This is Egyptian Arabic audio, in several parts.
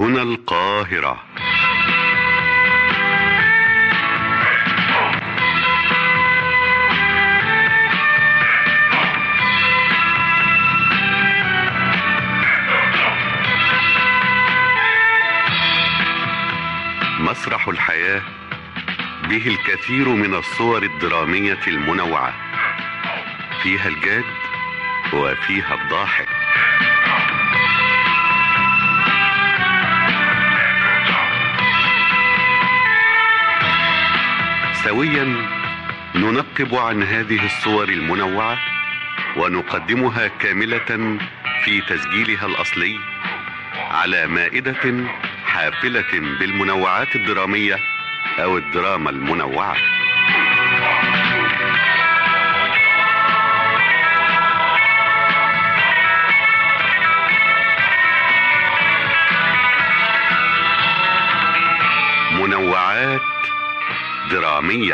هنا القاهرة مسرح الحياة به الكثير من الصور الدرامية المنوعة فيها الجاد وفيها الضاحك سويا ننقب عن هذه الصور المنوعة ونقدمها كاملة في تسجيلها الأصلي على مائدة حافلة بالمنوعات الدرامية أو الدراما المنوعة منوعات درامية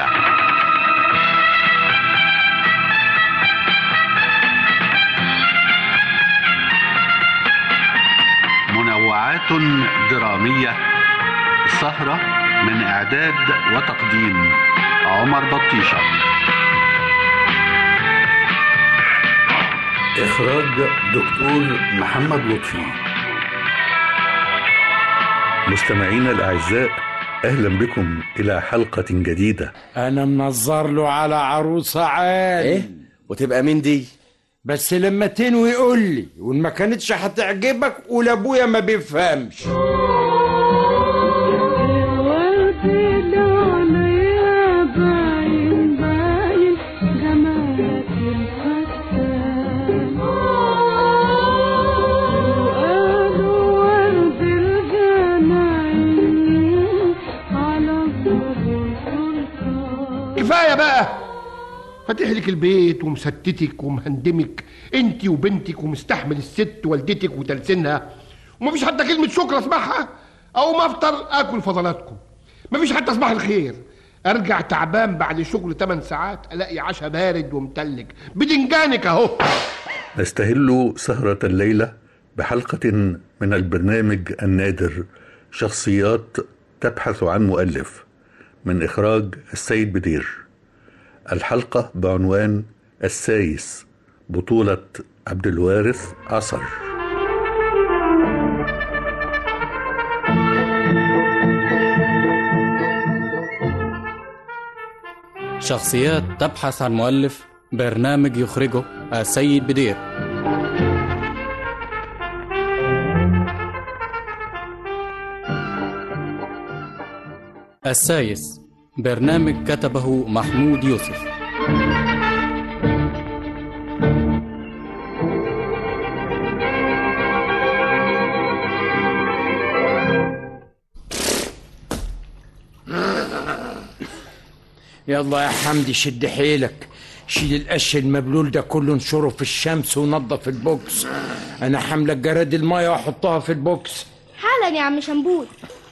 منوعات درامية سهرة من إعداد وتقديم عمر بطيشة إخراج دكتور محمد لطفي مستمعينا الأعزاء أهلا بكم إلى حلقة جديدة انا منظر له على عروسه عال ايه وتبقى مين دي بس لما تنوي قول لي وان ما كانتش هتعجبك قول ابويا ما بيفهمش كفايه بقى فاتح لك البيت ومستتك ومهندمك انت وبنتك ومستحمل الست والدتك وتلسينها ومفيش حتى كلمه شكر اسمعها او ما افطر اكل فضلاتكم مفيش حتى صباح الخير ارجع تعبان بعد شغل 8 ساعات الاقي عشاء بارد ومتلج بدنجانك اهو نستهل سهرة الليلة بحلقة من البرنامج النادر شخصيات تبحث عن مؤلف من إخراج السيد بدير الحلقة بعنوان السايس بطولة عبد الوارث عصر شخصيات تبحث عن مؤلف برنامج يخرجه السيد بدير السايس برنامج كتبه محمود يوسف يلا يا حمدي شد حيلك شيل القش المبلول ده كله انشره في الشمس ونضف البوكس انا حامله جراد الميه واحطها في البوكس حالا يا عم شنبوت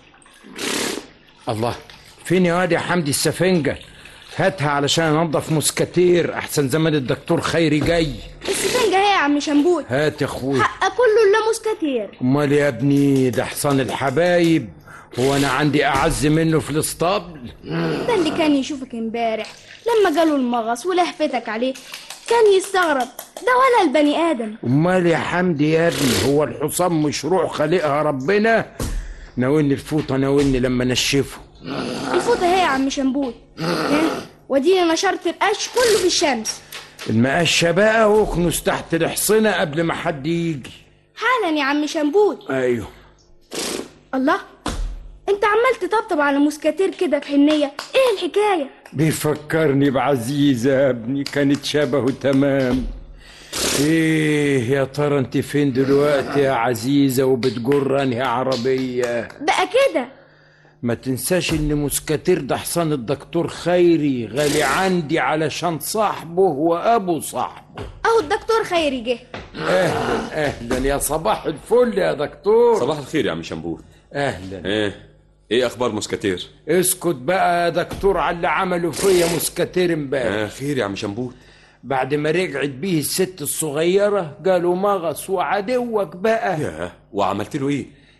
الله فين يا واد يا حمدي السفنجه هاتها علشان انضف مسكتير احسن زمان الدكتور خيري جاي السفنجة هي يا عم شنبوت هات يا اخويا حق كله الا مسكتير امال يا ابني ده حصان الحبايب هو انا عندي اعز منه في الاسطبل ده اللي كان يشوفك امبارح لما جاله المغص ولهفتك عليه كان يستغرب ده ولا البني ادم امال يا حمدي يا ابني هو الحصان مشروع خالقها ربنا ناولني الفوطه ناولني لما نشفه الفوطة هي يا عم شنبوت ها؟ ودينا نشرت القش كله في الشمس المقشه بقى واكنس تحت الحصنه قبل ما حد يجي حالا يا عم شنبوت ايوه الله انت عمال تطبطب على مسكتير كده في حنية ايه الحكاية بيفكرني بعزيزة يا ابني كانت شبهه تمام ايه يا ترى انت فين دلوقتي يا عزيزة وبتجر انهي عربية بقى كده ما تنساش ان مسكتير ده حصان الدكتور خيري غالي عندي علشان صاحبه وابو صاحبه اهو الدكتور خيري جه اهلا اهلا يا صباح الفل يا دكتور صباح الخير يا عم شنبوت اهلا ايه ايه اخبار مسكتير اسكت بقى يا دكتور على اللي عمله فيا مسكتير امبارح آه خير يا عم شنبوت بعد ما رجعت بيه الست الصغيرة قالوا مغص وعدوك بقى ياه وعملت له ايه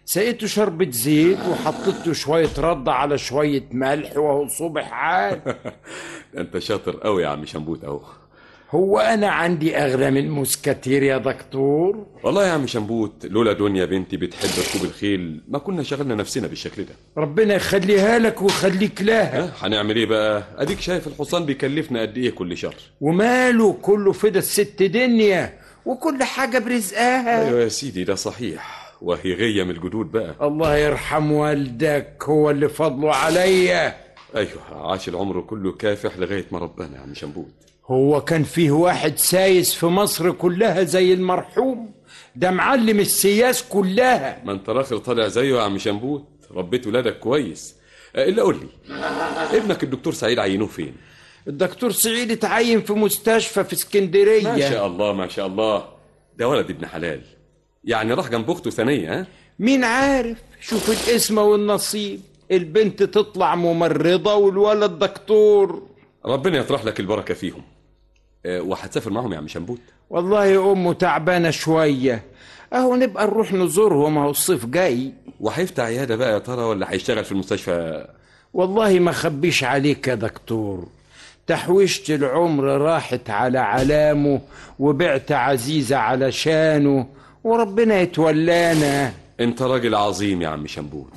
سقيته شربة زيت وحطيت له شوية رد على شوية ملح وهو صبح عال انت شاطر قوي يا عم شنبوت اهو هو أنا عندي أغلى من موسكاتير يا دكتور والله يا عم شنبوت لولا دنيا بنتي بتحب ركوب الخيل ما كنا شغلنا نفسنا بالشكل ده ربنا يخليها لك ويخليك لها ها هنعمل ايه بقى اديك شايف الحصان بيكلفنا قد ايه كل شهر وماله كله فدا الست دنيا وكل حاجة برزقها ايوه يا سيدي ده صحيح وهي غية من الجدود بقى الله يرحم والدك هو اللي فضله عليا ايوه عاش العمر كله كافح لغايه ما ربنا يا عم شنبوت هو كان فيه واحد سايس في مصر كلها زي المرحوم ده معلم السياس كلها ما انت راخر طالع زيه يا عم شنبوت ربيت ولادك كويس آه، الا قول لي ابنك الدكتور سعيد عينوه فين الدكتور سعيد اتعين في مستشفى في اسكندرية ما شاء الله ما شاء الله ده ولد ابن حلال يعني راح جنب اخته ثانيه ها مين عارف شوف الاسم والنصيب البنت تطلع ممرضة والولد دكتور ربنا يطرح لك البركه فيهم آه، وهتسافر معاهم يا عم شنبوت والله أمه تعبانة شوية أهو نبقى نروح نزورهم أهو الصيف جاي وهيفتح عياده بقى يا ترى ولا هيشتغل في المستشفى والله ما خبيش عليك يا دكتور تحويشة العمر راحت على علامه وبعت عزيزة علشانه وربنا يتولانا انت راجل عظيم يا عم شنبوت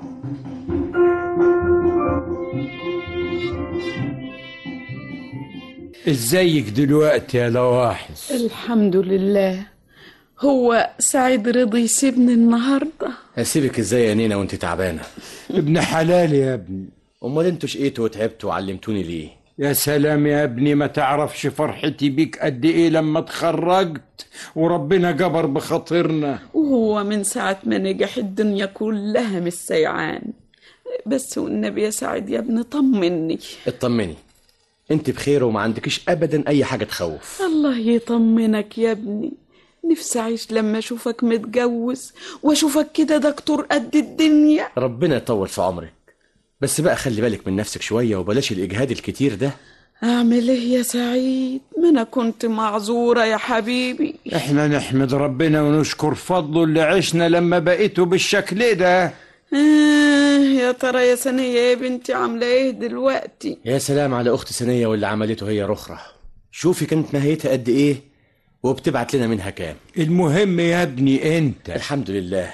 ازيك دلوقتي يا لواحظ الحمد لله هو سعيد رضي يسيبني النهارده هسيبك ازاي يا نينا وانت تعبانه ابن حلال يا ابني امال انتوا شقيتوا وتعبتوا وعلمتوني ليه يا سلام يا ابني ما تعرفش فرحتي بيك قد ايه لما اتخرجت وربنا جبر بخاطرنا وهو من ساعة ما نجح الدنيا كلها مش سيعان بس والنبي يا سعيد يا ابني طمني اطمني انت بخير وما عندكيش ابدا اي حاجه تخوف الله يطمنك يا ابني نفسي أعيش لما أشوفك متجوز وأشوفك كده دكتور قد الدنيا ربنا يطول في عمرك بس بقى خلي بالك من نفسك شويه وبلاش الاجهاد الكتير ده أعمل إيه يا سعيد ما أنا كنت معذورة يا حبيبي احنا نحمد ربنا ونشكر فضله اللي عشنا لما بقيته بالشكل ده آه يا ترى يا سنية يا بنتي عاملة إيه دلوقتي يا سلام على اخت سنيه واللي عملته هي رخرة شوفي كانت نهايتها قد ايه وبتبعت لنا منها كام المهم يا ابني انت الحمد لله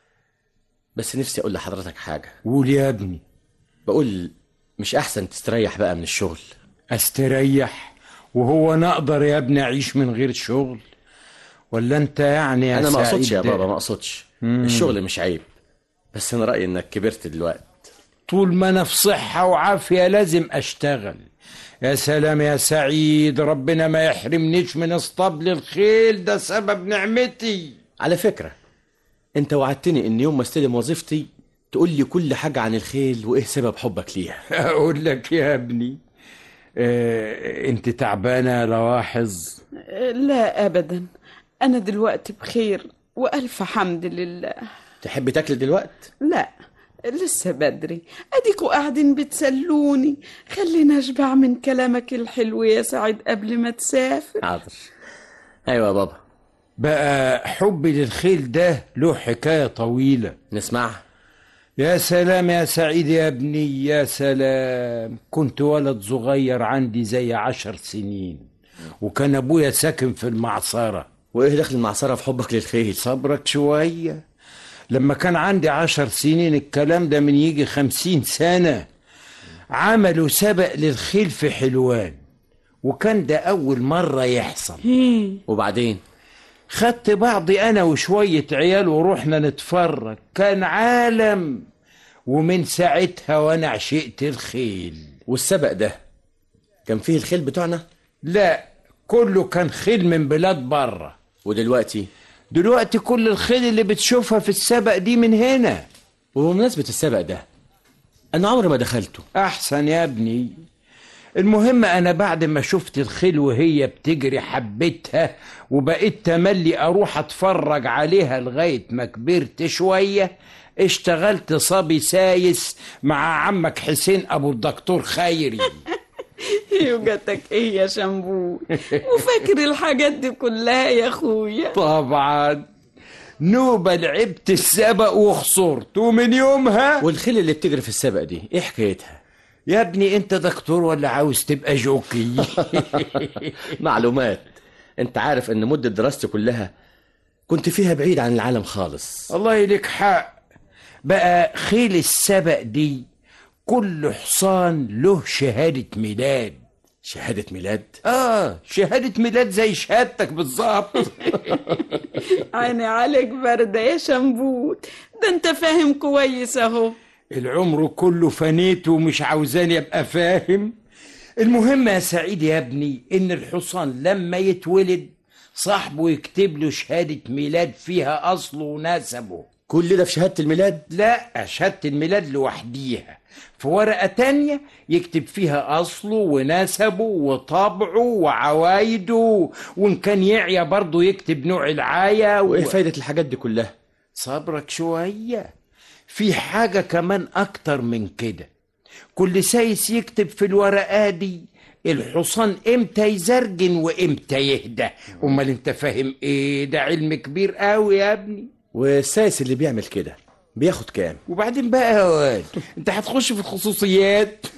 بس نفسي اقول لحضرتك حاجه قول يا ابني بقول مش احسن تستريح بقى من الشغل استريح وهو نقدر يا ابني اعيش من غير شغل ولا انت يعني يا انا ما سعيد اقصدش يا بابا ما اقصدش الشغل مش عيب بس انا رايي انك كبرت دلوقتي طول ما انا في صحة وعافية لازم اشتغل يا سلام يا سعيد ربنا ما يحرمنيش من اسطبل الخيل ده سبب نعمتي على فكره انت وعدتني ان يوم ما استلم وظيفتي تقول لي كل حاجه عن الخيل وايه سبب حبك ليها اقول لك يا ابني اه انت تعبانة يا لواحظ لا أبدا أنا دلوقتي بخير وألف حمد لله تحب تاكل دلوقت لا لسه بدري أديكوا قاعدين بتسلوني خلينا أشبع من كلامك الحلو يا سعيد قبل ما تسافر حاضر ايوه يا بابا بقى حبي للخيل ده له حكاية طويلة نسمعها يا سلام يا سعيد يا ابني يا سلام كنت ولد صغير عندي زي عشر سنين وكان ابويا ساكن في المعصرة وايه دخل المعصره في حبك للخيل صبرك شوية لما كان عندي عشر سنين الكلام ده من يجي خمسين سنة عملوا سبق للخيل في حلوان وكان ده أول مرة يحصل وبعدين خدت بعضي أنا وشوية عيال ورحنا نتفرج كان عالم ومن ساعتها وأنا عشقت الخيل والسبق ده كان فيه الخيل بتوعنا لا كله كان خيل من بلاد بره ودلوقتي دلوقتي كل الخيل اللي بتشوفها في السبق دي من هنا وبمناسبه السبق ده انا عمري ما دخلته احسن يا ابني المهم انا بعد ما شفت الخيل وهي بتجري حبيتها وبقيت تملي اروح اتفرج عليها لغايه ما كبرت شويه اشتغلت صبي سايس مع عمك حسين ابو الدكتور خيري يوجتك ايه يا شامبو وفاكر الحاجات دي كلها يا اخويا طبعا نوبة لعبت السبق وخسرت ومن يومها والخيل اللي بتجري في السبق دي ايه حكايتها يا ابني انت دكتور ولا عاوز تبقى جوكي معلومات انت عارف ان مدة دراستي كلها كنت فيها بعيد عن العالم خالص الله يليك حق بقى خيل السبق دي كل حصان له شهادة ميلاد شهادة ميلاد اه شهادة ميلاد زي شهادتك بالظبط عيني عليك باردة يا شنبوت ده انت فاهم كويس اهو العمر كله فنيت ومش عاوزاني ابقى فاهم المهم يا سعيد يا ابني ان الحصان لما يتولد صاحبه يكتب له شهادة ميلاد فيها اصله ونسبه كل ده في شهادة الميلاد لا شهادة الميلاد لوحديها في ورقة تانية يكتب فيها أصله ونسبه وطبعه وعوايده وإن كان يعيا برضه يكتب نوع العاية و... وايه فايدة الحاجات دي كلها صبرك شوية في حاجة كمان أكتر من كده كل سايس يكتب في الورقة دي الحصان امتى يزرجن وامتى يهدى امال انت فاهم ايه ده علم كبير قوي يا ابني والسايس اللي بيعمل كده بياخد كام وبعدين بقى يا واد انت هتخش في الخصوصيات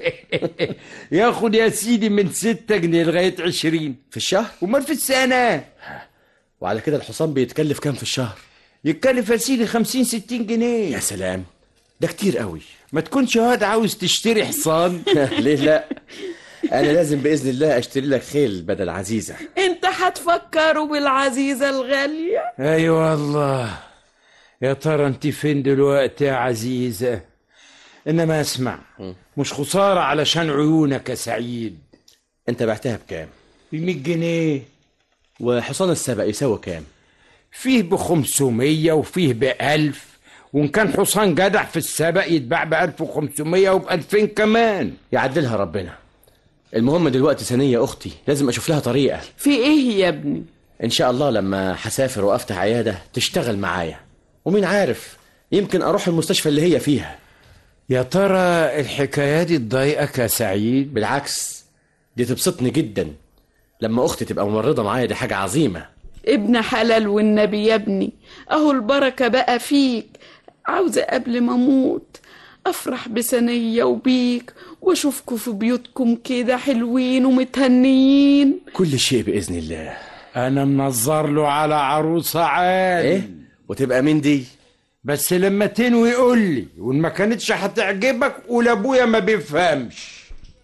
ياخد يا سيدي من ستة جنيه لغاية عشرين في الشهر امال في السنة وعلى كده الحصان بيتكلف كام في الشهر يتكلف يا سيدي خمسين ستين جنيه يا سلام ده كتير قوي ما تكونش واد عاوز تشتري حصان ليه لا انا لازم باذن الله اشتري لك خيل بدل عزيزه انت هتفكروا بالعزيزة الغالية اي والله يا ترى انت فين دلوقتي يا عزيزة انما اسمع مش خسارة علشان عيونك يا سعيد انت بعتها بكام بمية جنيه وحصان السبق يساوي كام فيه بخمسمية وفيه بألف وإن كان حصان جدع في السبق يتباع بألف وخمسمية وبألفين كمان يعدلها ربنا المهم دلوقتي ثانية أختي لازم أشوف لها طريقة في ايه يا ابني إن شاء الله لما هسافر وأفتح عيادة تشتغل معايا ومين عارف يمكن أروح المستشفى اللي هي فيها يا ترى الحكاية دي تضايقك يا سعيد بالعكس دي تبسطني جدا لما أختي تبقى ممرضة معايا دي حاجة عظيمة ابن حلال والنبي يا ابني اهو البركة بقى فيك عاوزة قبل ما اموت افرح بسنية وبيك واشوفكوا في بيوتكم كده حلوين ومتهنيين كل شيء بإذن الله أنا منظر له على عروسة عال إيه وتبقى مين دي بس لما تنوي قول لي وإن ما كانتش هتعجبك قول أبويا ما بيفهمش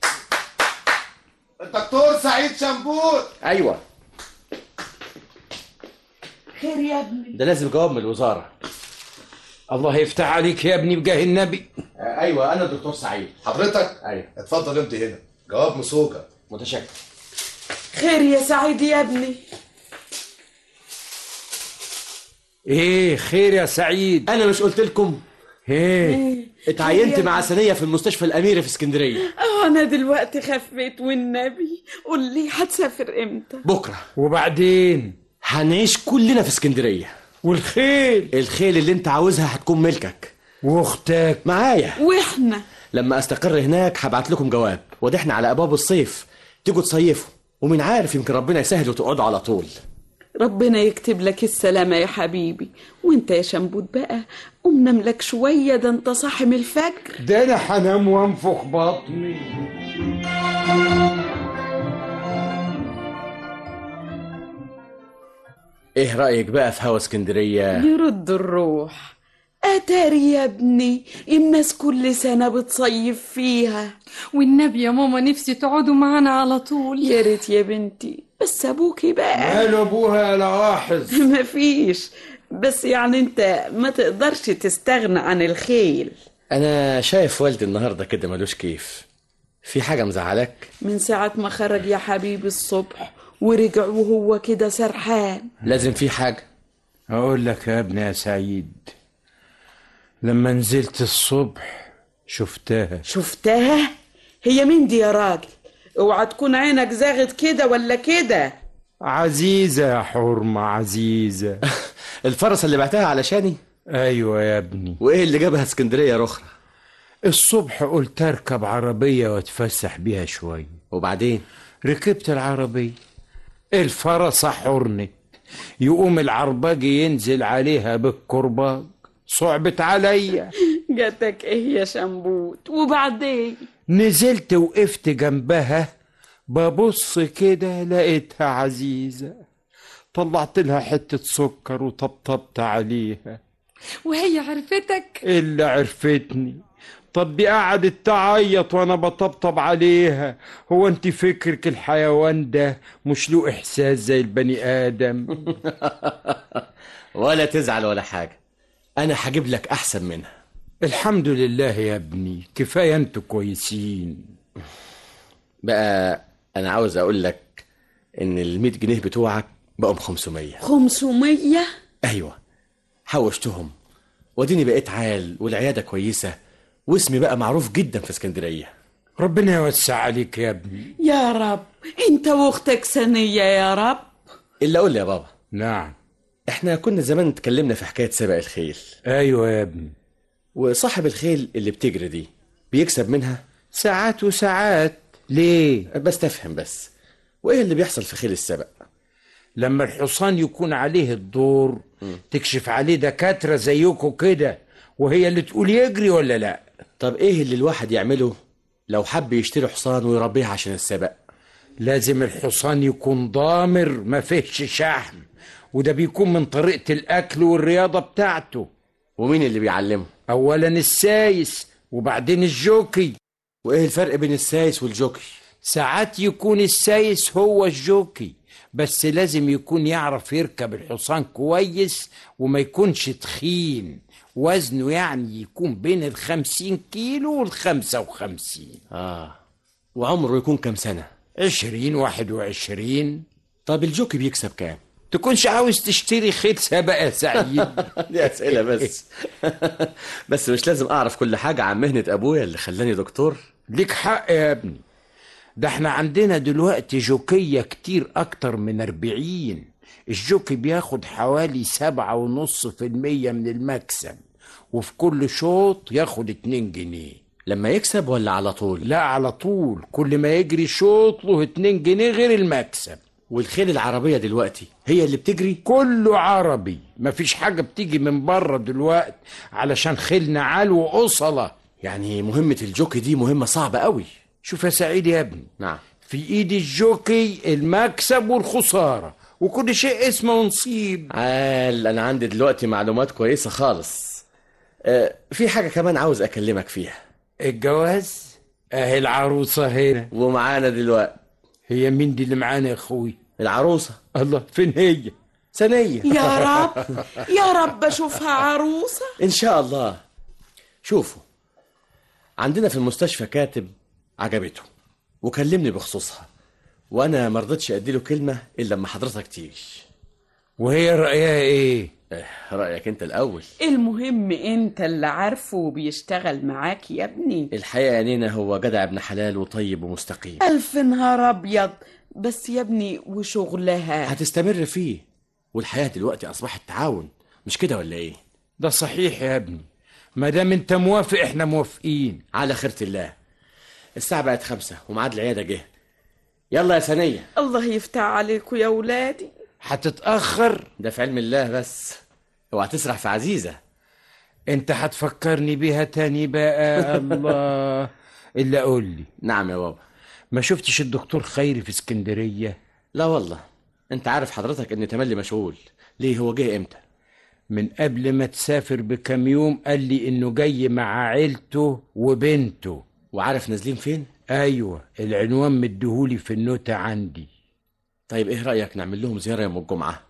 الدكتور سعيد شنبوت أيوة خير يا ابني ده لازم جواب من الوزارة الله يفتح عليك يا ابني بجاه النبي أيوة أنا الدكتور سعيد حضرتك أيوة اتفضل امضي هنا جواب مسوجة متشكر خير يا سعيد يا ابني إيه خير يا سعيد أنا مش قلت لكم إيه اتعينت يا مع سنية في المستشفى الأميري في اسكندرية اه انا دلوقتي خفيت والنبي قول لي هتسافر امتى بكرة وبعدين هنعيش كلنا في اسكندرية والخيل الخيل اللي انت عاوزها هتكون ملكك واختك معايا واحنا لما استقر هناك هبعت لكم جواب وده احنا على ابواب الصيف تيجوا تصيفوا ومين عارف يمكن ربنا يسهل وتقعدوا على طول ربنا يكتب لك السلامة يا حبيبي وانت يا شنبوت بقى قوم نام لك شوية ده انت صاحي من الفجر ده أنا هنام وأنفخ بطني ايه رأيك بقى في هوا اسكندرية يرد الروح اتاري يا ابني الناس كل سنة بتصيف فيها والنبي يا ماما نفسي تقعدوا معانا على طول يا ريت يا بنتي بس ابوكي بقى قالوا أبوها لا لاحظ مفيش بس يعني انت ما تقدرش تستغنى عن الخيل انا شايف والدي النهاردة كده ملوش كيف في حاجة مزعلك من ساعة ما خرج يا حبيبي الصبح ورجع وهو كده سرحان لازم في حاجة أقول لك يا ابني يا سعيد لما نزلت الصبح شفتها شفتها هي مين دي يا راجل اوعى تكون عينك زاغت كده ولا كده عزيزة يا حرمة عزيزة الفرس اللي بعتها علشاني أيوة يا ابني وايه اللي جابها اسكندرية رخرة الصبح قلت أركب عربية وأتفسح بيها شوية وبعدين ركبت العربية الفرس حرنت يقوم العرباجي ينزل عليها بالكرباج صعبت عليا جاتك ايه يا شنبوت وبعدين نزلت وقفت جنبها ببص كده لقيتها عزيزة طلعت لها حتة سكر وطبطبت عليها وهي عرفتك إلا عرفتني طب دي قعدت تعيط وانا بطبطب عليها هو انت فكرك الحيوان ده مش له احساس زي البني ادم ولا تزعل ولا حاجة أنا هجيب لك أحسن منها الحمد لله يا ابني كفايه انتوا كويسين بقى أنا عاوز أقول لك إن ال 100 جنيه بتوعك بقوا 500 خمسمية أيوة حوشتهم واديني بقيت عال والعيادة كويسة واسمي بقى معروف جدا في اسكندرية ربنا يوسع عليك يا ابني يا رب انت واختك سنية يا رب إلا قول لي يا بابا نعم احنا كنا زمان اتكلمنا في حكاية سبق الخيل ايوه يا ابني وصاحب الخيل اللي بتجري دي بيكسب منها ساعات وساعات ليه بس تفهم بس وايه اللي بيحصل في خيل السبق لما الحصان يكون عليه الدور تكشف عليه دكاترة زيكم كده وهي اللي تقول يجري ولا لا طب ايه اللي الواحد يعمله لو حب يشتري حصان ويربيه عشان السبق لازم الحصان يكون ضامر ما فيهش شحم وده بيكون من طريقة الأكل والرياضة بتاعته ومين اللي بيعلمه أولا السايس وبعدين الجوكي وايه الفرق بين السايس والجوكي ساعات يكون السايس هو الجوكي بس لازم يكون يعرف يركب الحصان كويس وما يكونش تخين وزنه يعني يكون بين الخمسين كيلو والخمسة وخمسين اه وعمره يكون كام سنة عشرين واحد وعشرين طب الجوكي بيكسب كام تكونش عاوز تشتري خيل سبق يا سعيد دي أسئلة بس بس مش لازم أعرف كل حاجة عن مهنة أبويا اللي خلاني دكتور ليك حق يا ابني ده احنا عندنا دلوقتي جوكية كتير أكتر من أربعين الجوكي بياخد حوالي سبعة ونص في المية من المكسب وفي كل شوط ياخد اتنين جنيه لما يكسب ولا على طول لا على طول كل ما يجري شوط له اتنين جنيه غير المكسب والخيل العربية دلوقتي هي اللي بتجري كله عربي مفيش حاجة بتيجي من بره دلوقتي علشان خيلنا عال وأصلة يعني مهمة الجوكي دي مهمة صعبة قوي شوف يا سعيد يا ابني نعم في ايد الجوكي المكسب والخسارة وكل شيء اسمه ونصيب عال أنا عندي دلوقتي معلومات كويسة خالص آه في حاجة كمان عاوز أكلمك فيها الجواز اهي العروسة هنا ومعانا دلوقتي هي مين دي اللي معانا يا اخوي العروسة الله فين هي ثانية يا رب يا رب اشوفها عروسة إن شاء الله شوفوا عندنا في المستشفى كاتب عجبته وكلمني بخصوصها وأنا مرضتش أديله كلمة إلا لما حضرتك تيجي وهي رأيها ايه إيه، رأيك أنت الأول المهم انت اللي عارفه وبيشتغل معاك يا ابني الحقيقة يا نينا هو جدع ابن حلال وطيب ومستقيم الف نهار ابيض بس يا ابني وشغلها هتستمر فيه والحياة دلوقتي أصبحت تعاون مش كده ولا إيه؟ ده صحيح يا ابني ما دام انت موافق احنا موافقين على خيرة الله الساعة بقت خمسة وميعاد العيادة جه يلا يا ثانية الله يفتح عليكم يا ولادي هتتأخر ده في علم الله بس اوعى تسرح في عزيزة انت هتفكرني بيها تاني بقى الله الا قول لي نعم يا بابا ما شفتش الدكتور خيري في اسكندرية لا والله انت عارف حضرتك ان تملي مشغول ليه هو جه امتى من قبل ما تسافر بكام يوم قال لي انه جاي مع عيلته وبنته وعارف نازلين فين ايوه العنوان مديهولي في النوتة عندي طيب ايه رأيك نعمل لهم زيارة يوم الجمعة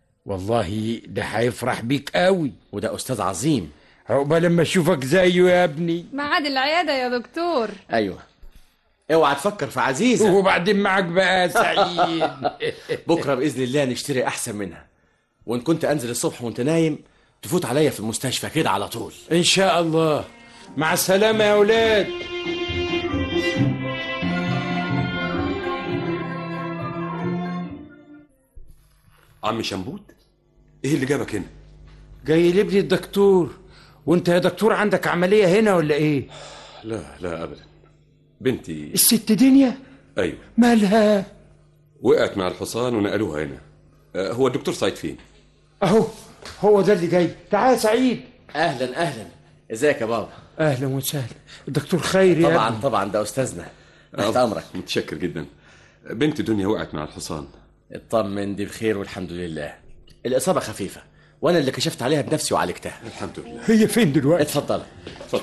والله ده هيفرح بيك قوي وده استاذ عظيم عقبال لما اشوفك زيه يا ابني ميعاد العيادة يا دكتور ايوه اوعى تفكر في عزيزة وبعدين معاك بقى يا سعيد بكرة بإذن الله نشتري أحسن منها وإن كنت أنزل الصبح وأنت نايم تفوت عليا في المستشفى كده على طول ان شاء الله مع السلامة يا ولاد عم شنبوت ايه اللي جابك هنا جاي لابني الدكتور وانت يا دكتور عندك عملية هنا ولا ايه لا لا ابدا بنتي الست دنيا ايوه مالها وقعت مع الحصان ونقلوها هنا آه، هو الدكتور سعيد فين اهو هو ده اللي جاي تعال يا سعيد اهلا اهلا ازيك يا بابا اهلا وسهلا الدكتور خيري يا طبعا ابني. طبعا ده استاذنا تحت آه، امرك متشكر جدا بنت دنيا وقعت مع الحصان اطمن دي بخير والحمد لله الاصابه خفيفه وانا اللي كشفت عليها بنفسي وعالجتها الحمد لله هي فين دلوقتي اتفضل اتفضل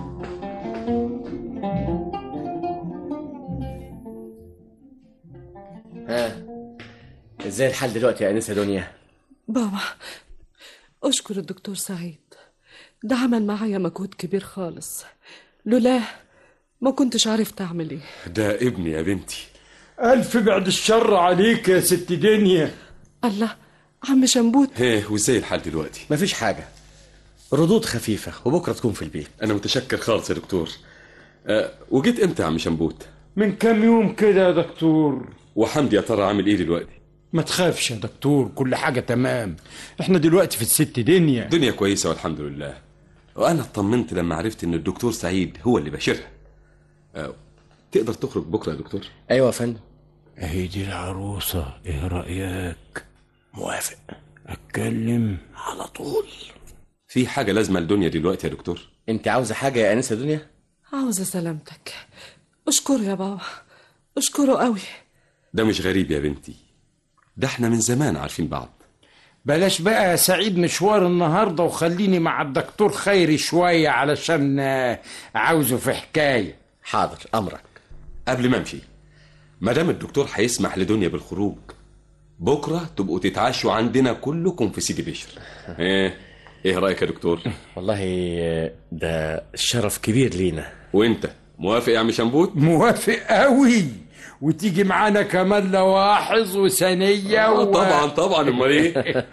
ها ازاي الحال دلوقتي يا انسه دنيا بابا أشكر الدكتور سعيد ده عمل معايا مجهود كبير خالص لولاه ما كنتش عرفت أعمل إيه ده ابني يا بنتي الف بعد الشر عليك يا ست دنيا الله عم شنبوت ايه وازاي الحال دلوقتي مفيش حاجه ردود خفيفه وبكره تكون في البيت انا متشكر خالص يا دكتور أه وجيت امتى يا عم شنبوت من كام يوم كده يا دكتور وحمدي يا ترى عامل ايه دلوقتي ما تخافش يا دكتور كل حاجة تمام احنا دلوقتي في الست دنيا الدنيا كويسه والحمد لله وانا اطمنت لما عرفت ان الدكتور سعيد هو اللي بشرها أه تقدر تخرج بكره يا دكتور ايوه يا فندم اهي دي العروسة ايه رأيك موافق اتكلم على طول في حاجه لازمه لدنيا دلوقتي يا دكتور انت عاوزه حاجه يا انسه دنيا عاوزة سلامتك أشكره يا بابا أشكره قوي ده مش غريب يا بنتي ده احنا من زمان عارفين بعض بلاش بقى يا سعيد مشوار النهاردة وخليني مع الدكتور خيري شوية علشان آه، عاوزه في حكاية حاضر امرك قبل ما امشي ما دام الدكتور هيسمح لدنيا بالخروج بكره تبقوا تتعشوا عندنا كلكم في سيدي بشر ايه ايه رايك يا دكتور والله ده شرف كبير لينا وانت موافق يا عم شنبوت موافق قوي وتيجي معانا كمان لواحظ وثانية آه، و... طبعا طبعا امال ايه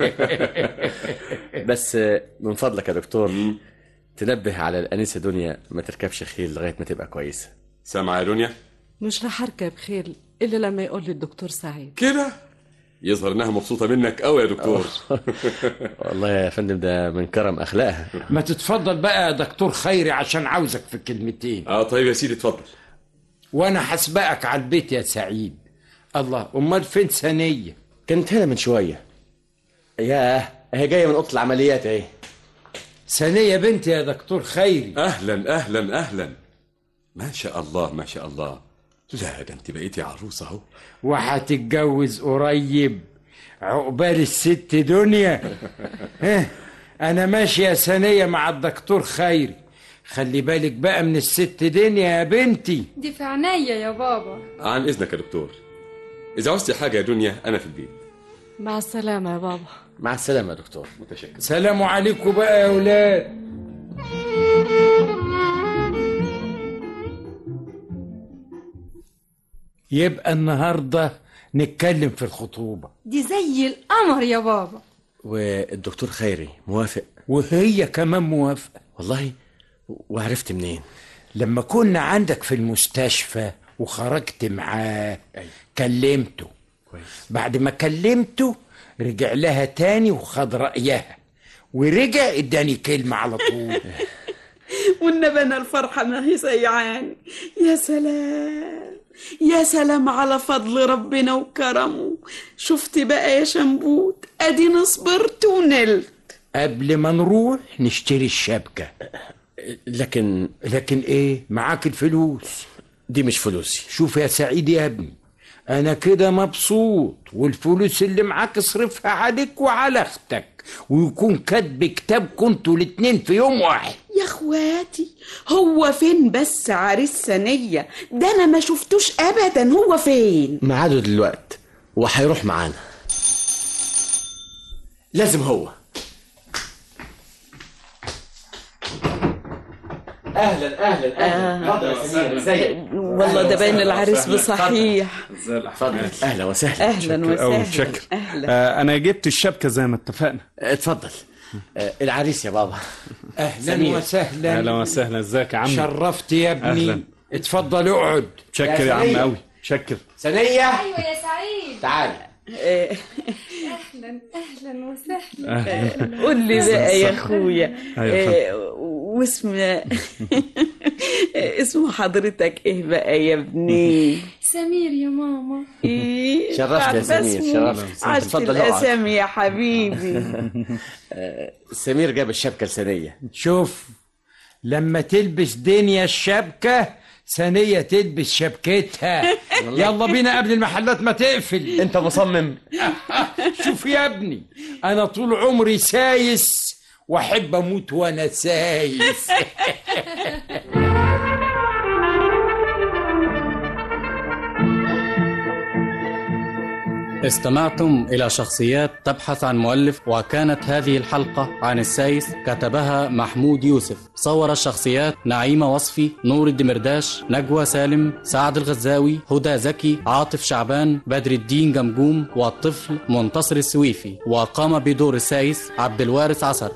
بس من فضلك يا دكتور تنبه على الانسه دنيا ما تركبش خيل لغايه ما تبقى كويسه سامعه يا دنيا مش رح أركب خيل إلا لما يقول لي الدكتور سعيد كده يظهر انها مبسوطه منك قوي يا دكتور والله يا فندم ده من كرم اخلاقها ما تتفضل بقى يا دكتور خيري عشان عاوزك في كلمتين اه طيب يا سيدي اتفضل وانا هسبقك على البيت يا سعيد الله امال فين ثانية كانت هنا من شويه ياه هي جايه من اوضه العمليات اهي ثانية بنتي يا دكتور خيري اهلا اهلا اهلا ما شاء الله ما شاء الله لا ده انت بقيتي عروسه اهو وهتتجوز قريب عقبال الست دنيا ها انا ماشي يا ثانية مع الدكتور خيري خلي بالك بقى من الست دنيا يا بنتي دي في عينيا يا بابا عن اذنك يا دكتور اذا عوزتي حاجه يا دنيا انا في البيت مع السلامة يا بابا مع السلامه يا دكتور متشكر سلام عليكم بقى يا ولاد يبقى النهارده نتكلم في الخطوبة دي زي القمر يا بابا والدكتور خيري موافق وهي كمان موافقة والله وعرفت منين لما كنا عندك في المستشفى وخرجت معاه كلمته كويس بعد ما كلمته رجع لها تاني وخد رأيها ورجع اداني كلمة على طول والنبي انا الفرحة ما هي سيعاني يا سلام يا سلام على فضل ربنا وكرمه شفت بقى يا شنبوت ادينا صبرت ونلت قبل ما نروح نشتري الشبكة لكن لكن ايه معاك الفلوس دي مش فلوسي شوف يا سعيد يا ابني انا كده مبسوط والفلوس اللي معاك اصرفها عليك وعلى اختك ويكون كاتب كتابكم انتوا الاتنين في يوم واحد يا اخواتي هو فين بس عريس ثانية ده انا ما شفتوش ابدا هو فين ميعاده دلوقت وهيروح معانا لازم هو اهلا اهلا اهلا اتفضل يا سمير ازيك والله ده باين العريس بصحيح اتفضل اهلا وسهلا اهلا أوي وسهلا متشكر اهلا آه أنا جبت الشبكة زي ما اتفقنا اتفضل آه، العريس يا بابا اهلا سمير. وسهلا أهلا وسهلا ازيك يا عم شرفت يا ابني أهلاً. اتفضل اقعد شكر يا عم سمير. قوي شكر ثانية ايوه يا سعيد تعال إيه، اهلا اهلا وسهلا قول لي بقى يا اخويا أيوة إيه، واسم اسم حضرتك ايه بقى يا ابني سمير يا ماما ايه شرفت يا عارفة سمير، اسمه؟ شرفت. عشت اتفضل اقعد. الاسامي يا حبيبي آه، سمير جاب الشبكة السنية شوف لما تلبس دنيا الشبكة ثانية تلبس شبكتها يلا بينا قبل المحلات ما تقفل انت مصمم شوف يا ابني انا طول عمري سايس واحب اموت وانا سايس استمعتم إلى شخصيات تبحث عن مؤلف وكانت هذه الحلقة عن السايس كتبها محمود يوسف صور الشخصيات نعيمة وصفي نور الدمرداش نجوى سالم سعد الغزاوي هدى زكي عاطف شعبان بدر الدين جمجوم والطفل منتصر السويفي وقام بدور السايس عبد الوارث عصر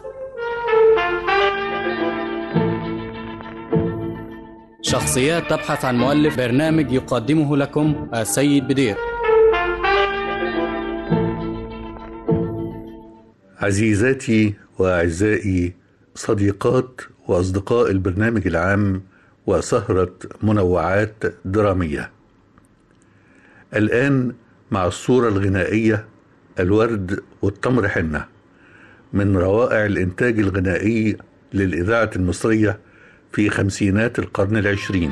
شخصيات تبحث عن مؤلف برنامج يقدمه لكم السيد بدير عزيزاتي واعزائي صديقات واصدقاء البرنامج العام وسهره منوعات دراميه الان مع الصوره الغنائيه الورد والتمر حنه من روائع الانتاج الغنائي للاذاعه المصريه في خمسينات القرن العشرين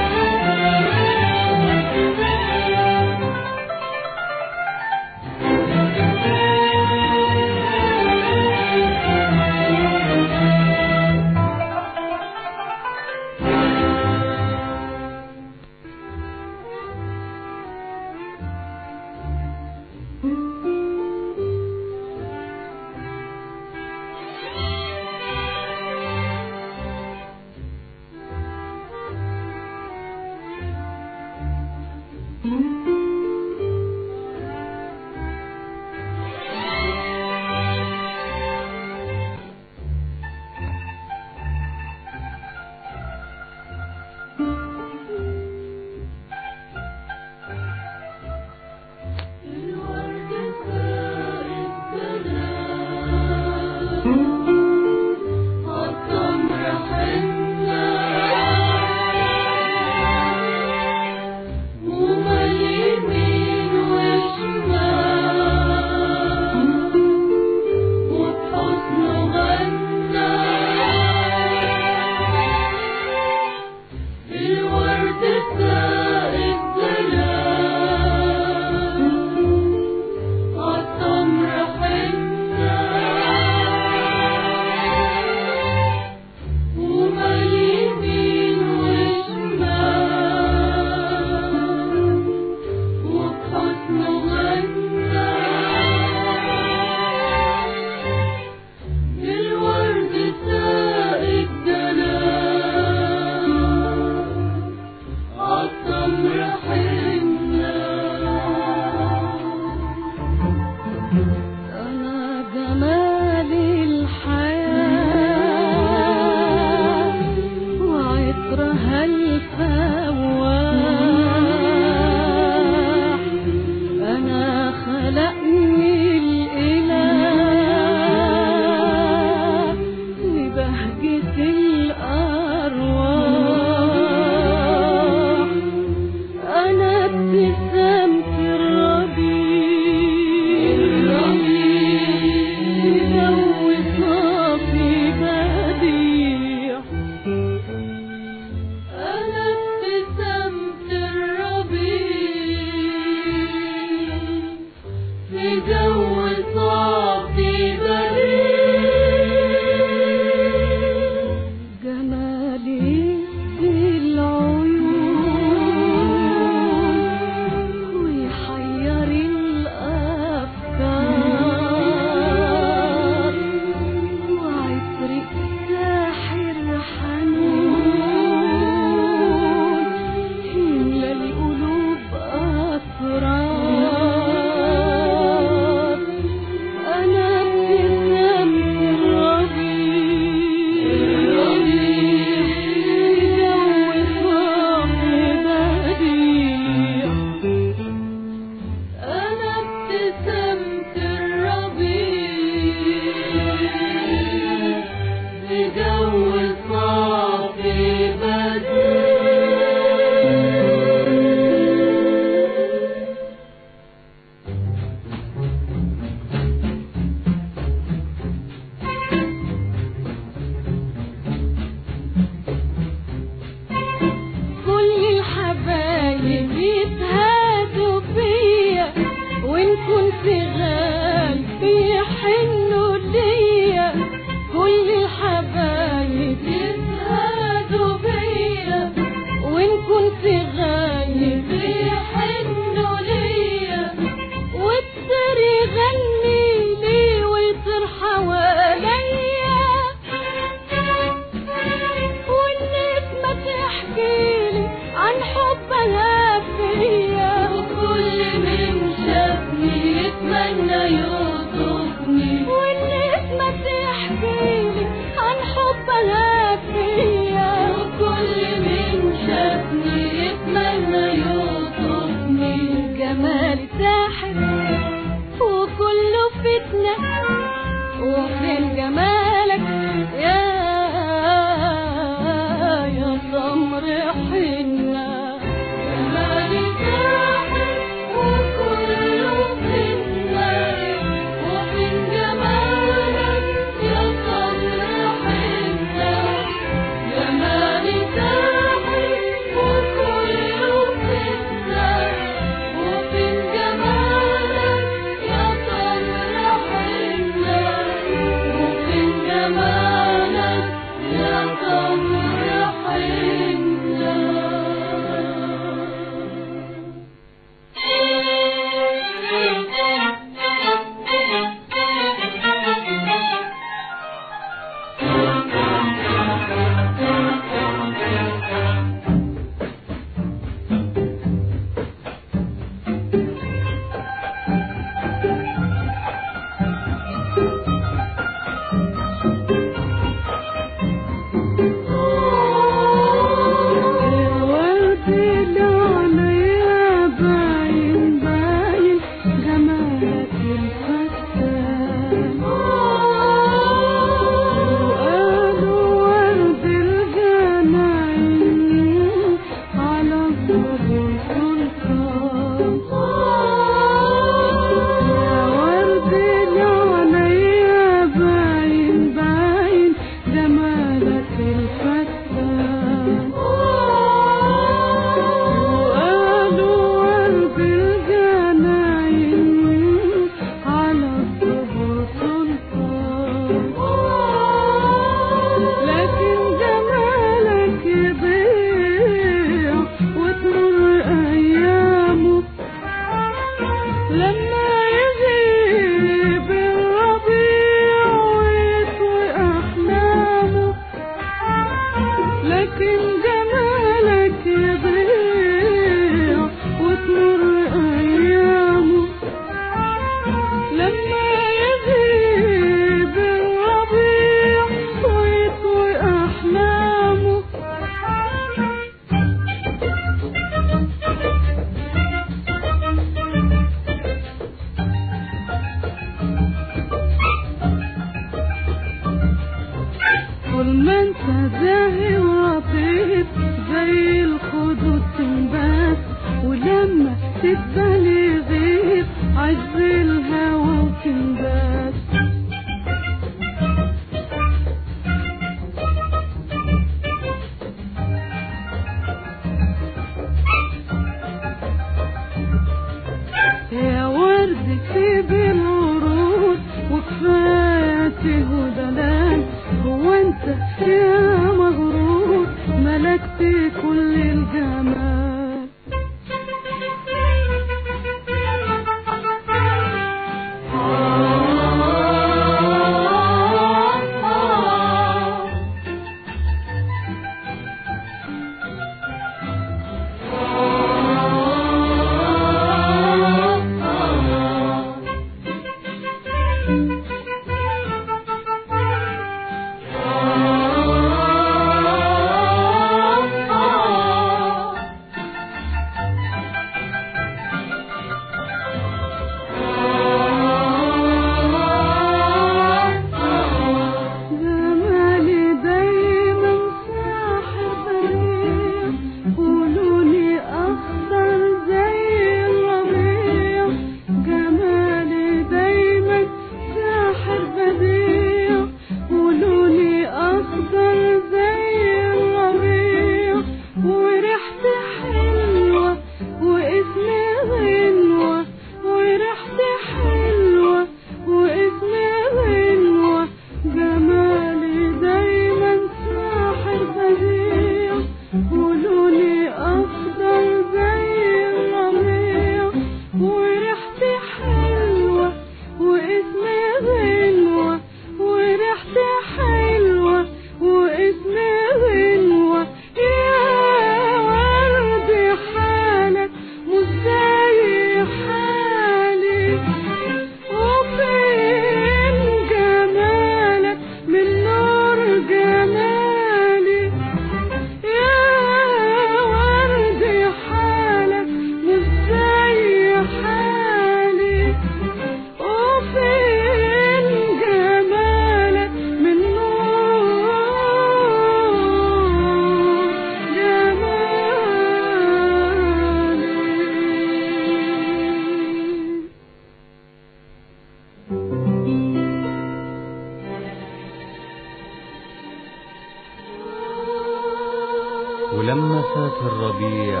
ولما فات الربيع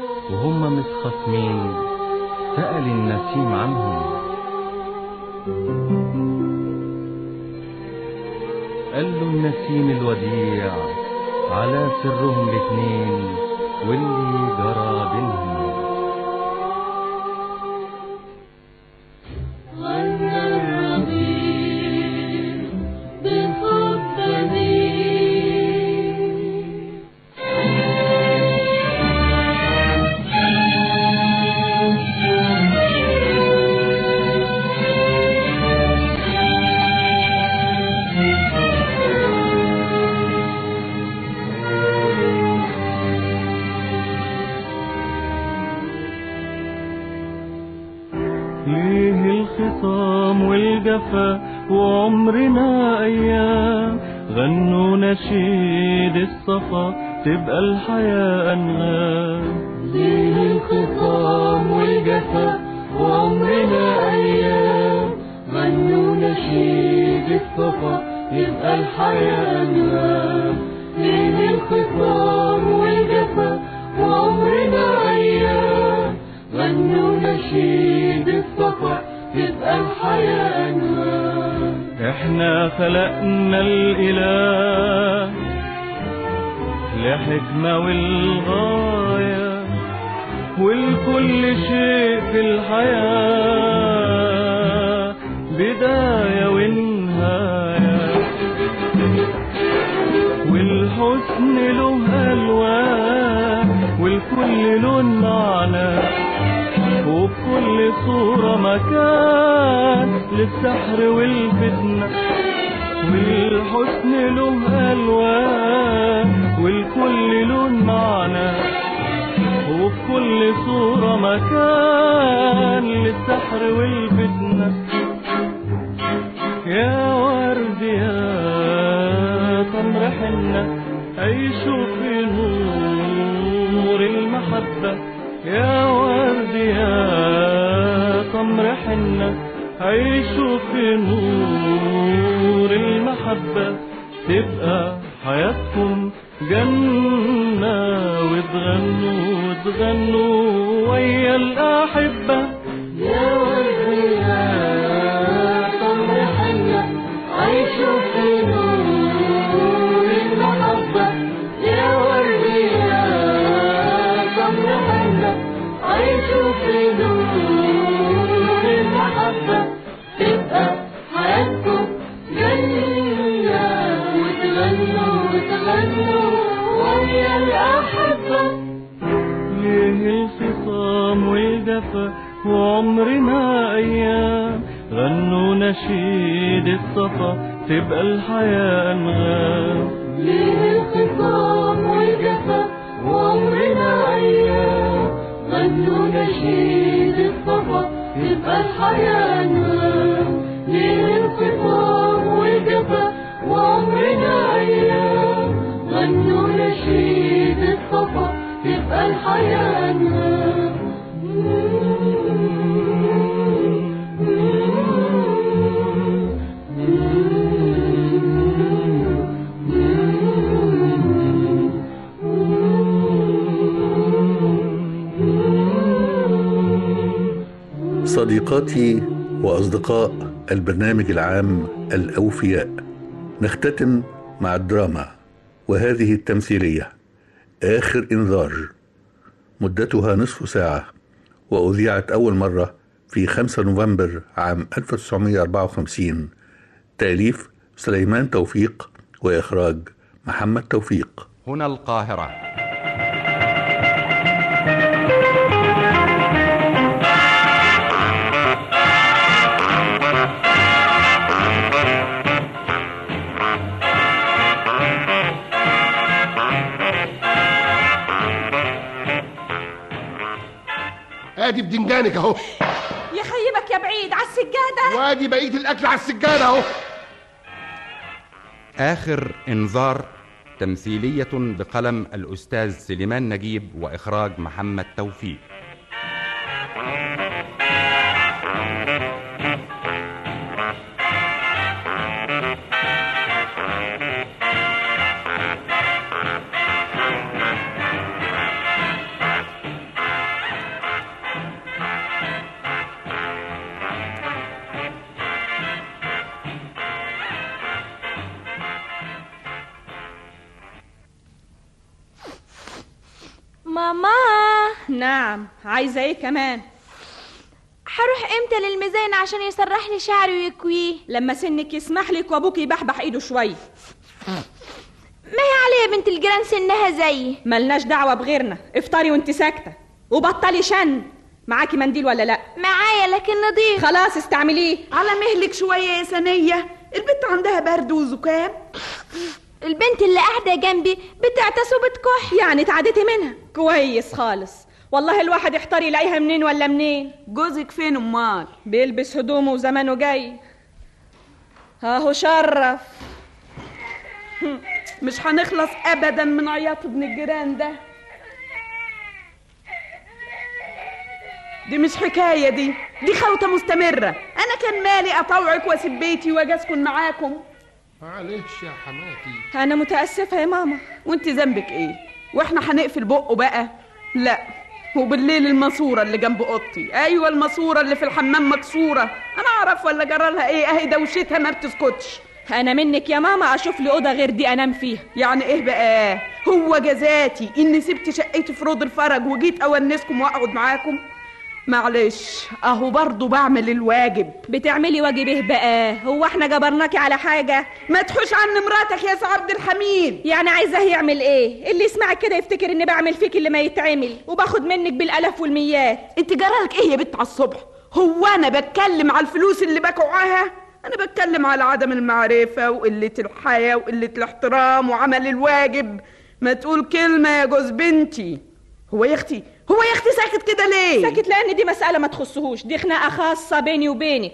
وهم متخاصمين سأل النسيم عنهم قال له النسيم الوديع على سرهم الاتنين واللي جرى بينهم ليه الخصام والجفا وعمرنا أيام غنوا نشيد الصفا تبقى الحياة أنغام ليه الخصام والجفا وعمرنا أيام غنوا نشيد الصفا يبقى الحياة أنغام ليه الخصام والجفا وعمرنا أيام غنوا نشيد الصفا تبقى الحياة أنوار احنا خلقنا الإله لحكمة والغاية والكل شيء في الحياة بداية ونهاية والحسن له ألوان والكل له معنى وبكل صورة مكان للسحر والفتنة والحسن له ألوان والكل له معنى وبكل صورة مكان للسحر والفتنة يا ورد يا تمر حنة عيشوا في نور المحبة يا ورد يا تمر حنة عيشوا في نور المحبة تبقى حياتكم جنة وتغنوا وتغنوا ويا الأحبة يا ورد يا تمر حنة عيشوا في نور المحبة يا ورد يا تمر حنة عيشوا في نور المحبة تبقى حياتكم جنة وتغنوا وتغنوا ويا الأحبة ليه الخصام والجفا وعمرنا أيام غنوا نشيد الصفا تبقى الحياة أنغام ليه الخصام والجفا وعمرنا أيام غنوا نشيد الصفا تبقى الحياة أنغام ليه الخصام والجفا وعمرنا أيام غنوا نشيد الصفا تبقى الحياة أنغام صديقاتي وأصدقاء البرنامج العام الأوفياء نختتم مع الدراما وهذه التمثيلية آخر إنذار مدتها نصف ساعة وأذيعت أول مرة في 5 نوفمبر عام 1954 تأليف سليمان توفيق وإخراج محمد توفيق هنا القاهرة ادي بدنجانك اهو يخيبك يا بعيد على السجادة وادي بقيه الاكل على السجاده اهو آخر إنذار تمثيلية بقلم الأستاذ سليمان نجيب وإخراج محمد توفيق ماما نعم عايزة ايه كمان هروح امتى للميزان عشان يسرح لي شعري ويكويه لما سنك يسمح لك وابوك يبحبح ايده شوية ما هي عليا بنت الجيران سنها زيي ملناش دعوة بغيرنا افطري وانت ساكتة وبطلي شن معاكي منديل ولا لا معايا لكن نضيف خلاص استعمليه على مهلك شوية يا سنية البنت عندها برد وزكام البنت اللي قاعدة جنبي بتعتس وبتكح يعني اتعدتي منها كويس خالص والله الواحد يحتار يلاقيها منين ولا منين جوزك فين امال بيلبس هدومه وزمانه جاي اهو شرف مش هنخلص ابدا من عياط ابن الجيران ده دي مش حكاية دي دي خوطة مستمرة أنا كان مالي أطوعك وأسيب بيتي وأجي أسكن معاكم معلش يا حماتي أنا متأسفة يا ماما وأنت ذنبك إيه؟ وإحنا هنقفل بقه بقى؟ لا وبالليل الماسورة اللي جنب أوضتي أيوة الماسورة اللي في الحمام مكسورة أنا أعرف ولا جرالها إيه أهي دوشتها ما بتسكتش أنا منك يا ماما أشوف لي أوضة غير دي أنام فيها يعني إيه بقى؟ هو جزاتي إني سبت شقتي في روض الفرج وجيت أونسكم وأقعد معاكم؟ معلش اهو برضه بعمل الواجب بتعملي واجب ايه بقى هو احنا جبرناكي على حاجه ما تحوش عن مراتك يا سي عبد الحميد يعني عايزاه يعمل ايه اللي يسمعك كده يفتكر اني بعمل فيك اللي ما يتعمل وباخد منك بالالاف والميات انت جرالك ايه يا بنت على الصبح هو انا بتكلم على الفلوس اللي بكوعاها انا بتكلم على عدم المعرفه وقله الحياه وقله الاحترام وعمل الواجب ما تقول كلمه يا جوز بنتي هو يا اختي هو يا اختي ساكت كده ليه ساكت لان دي مساله ما تخصهوش دي خناقه خاصه بيني وبينك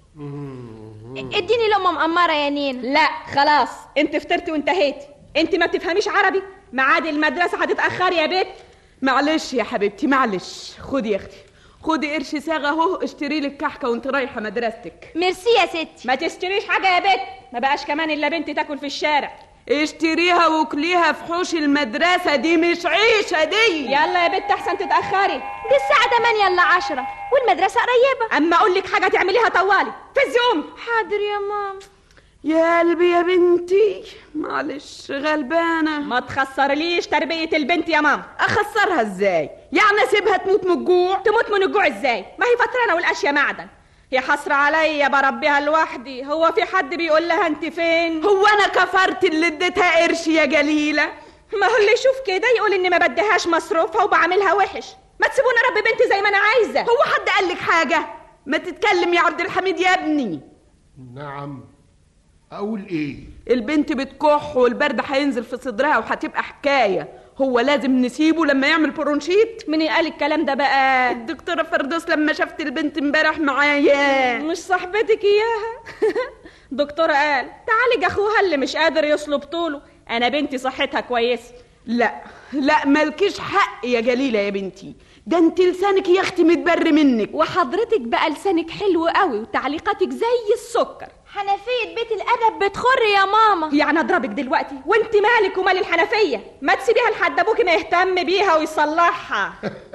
اديني لقمه مقمره يا نينا لا خلاص انت فطرتي وانتهيتي انت ما بتفهميش عربي ميعاد المدرسه هتتاخري يا بت معلش يا حبيبتي معلش خدي يا اختي خدي قرش صاغه اهو اشتري لك كحكه وانت رايحه مدرستك ميرسي يا ستي ما تشتريش حاجه يا بت ما بقاش كمان الا بنتي تاكل في الشارع اشتريها وكليها في حوش المدرسة دي مش عيشة دي يلا يا بنت احسن تتأخري دي الساعة 8 الا 10 والمدرسة قريبة اما اقول لك حاجة تعمليها طوالي فزي امي حاضر يا ماما يا قلبي يا بنتي معلش غلبانة ما تخسرليش تربية البنت يا ماما اخسرها ازاي يعني اسيبها تموت من الجوع تموت من الجوع ازاي ما هي فترانة والاشياء معدن هي حسرة عليا بربيها لوحدي هو في حد بيقول لها انت فين هو انا كفرت اللي اديتها قرش يا جليلة ما هو اللي يشوف كده يقول اني ما بديهاش مصروفها وبعملها وحش ما تسيبوني اربي بنتي زي ما انا عايزة هو حد قال لك حاجة ما تتكلم يا عبد الحميد يا ابني نعم اقول ايه البنت بتكح والبرد هينزل في صدرها وهتبقى حكايه هو لازم نسيبه لما يعمل برونشيت مين قال الكلام ده بقى الدكتوره فردوس لما شفت البنت امبارح معايا مش صاحبتك اياها دكتوره قال تعالج اخوها اللي مش قادر يصلب طوله انا بنتي صحتها كويسه لا لا مالكيش حق يا جليله يا بنتي ده انت لسانك يا اختي متبر منك وحضرتك بقى لسانك حلو قوي وتعليقاتك زي السكر حنفية بيت الأدب بتخر يا ماما يعني أضربك دلوقتي وانت مالك ومال الحنفية ما تسيبيها لحد أبوكي ما يهتم بيها ويصلحها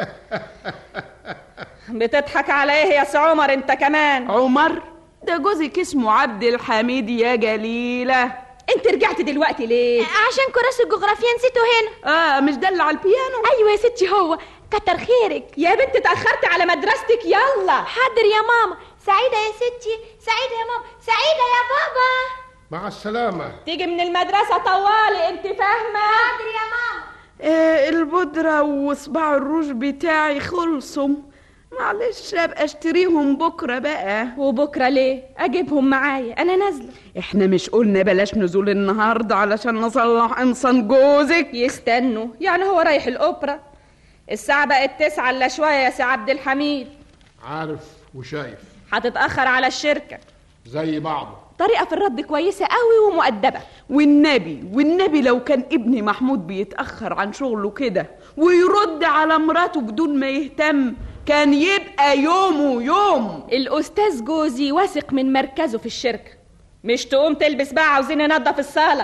بتضحك على ايه يا سي عمر انت كمان عمر ده جوزك اسمه عبد الحميد يا جليلة انت رجعت دلوقتي ليه عشان كراسي الجغرافيا نسيته هنا اه مش ده اللي على البيانو ايوه يا ستي هو كتر خيرك يا بنت اتاخرت على مدرستك يلا حاضر يا ماما سعيدة يا ستي سعيدة يا ماما سعيدة يا بابا مع السلامة تيجي من المدرسة طوالي انت فاهمة حاضر يا ماما آه البودرة وصباع الروج بتاعي خلصوا معلش ابقى اشتريهم بكرة بقى وبكرة ليه اجيبهم معايا انا نازلة احنا مش قلنا بلاش نزول النهاردة علشان نصلح انصان جوزك يستنوا يعني هو رايح الاوبرا الساعة بقت تسعة الا شوية يا سي عبد الحميد عارف وشايف هتتأخر على الشركة زي بعضه طريقة في الرد كويسة قوي ومؤدبة والنبي والنبي لو كان ابني محمود بيتأخر عن شغله كده ويرد على مراته بدون ما يهتم كان يبقى يومه يوم الأستاذ جوزي واثق من مركزه في الشركة مش تقوم تلبس بقى عاوزين ننضف الصالة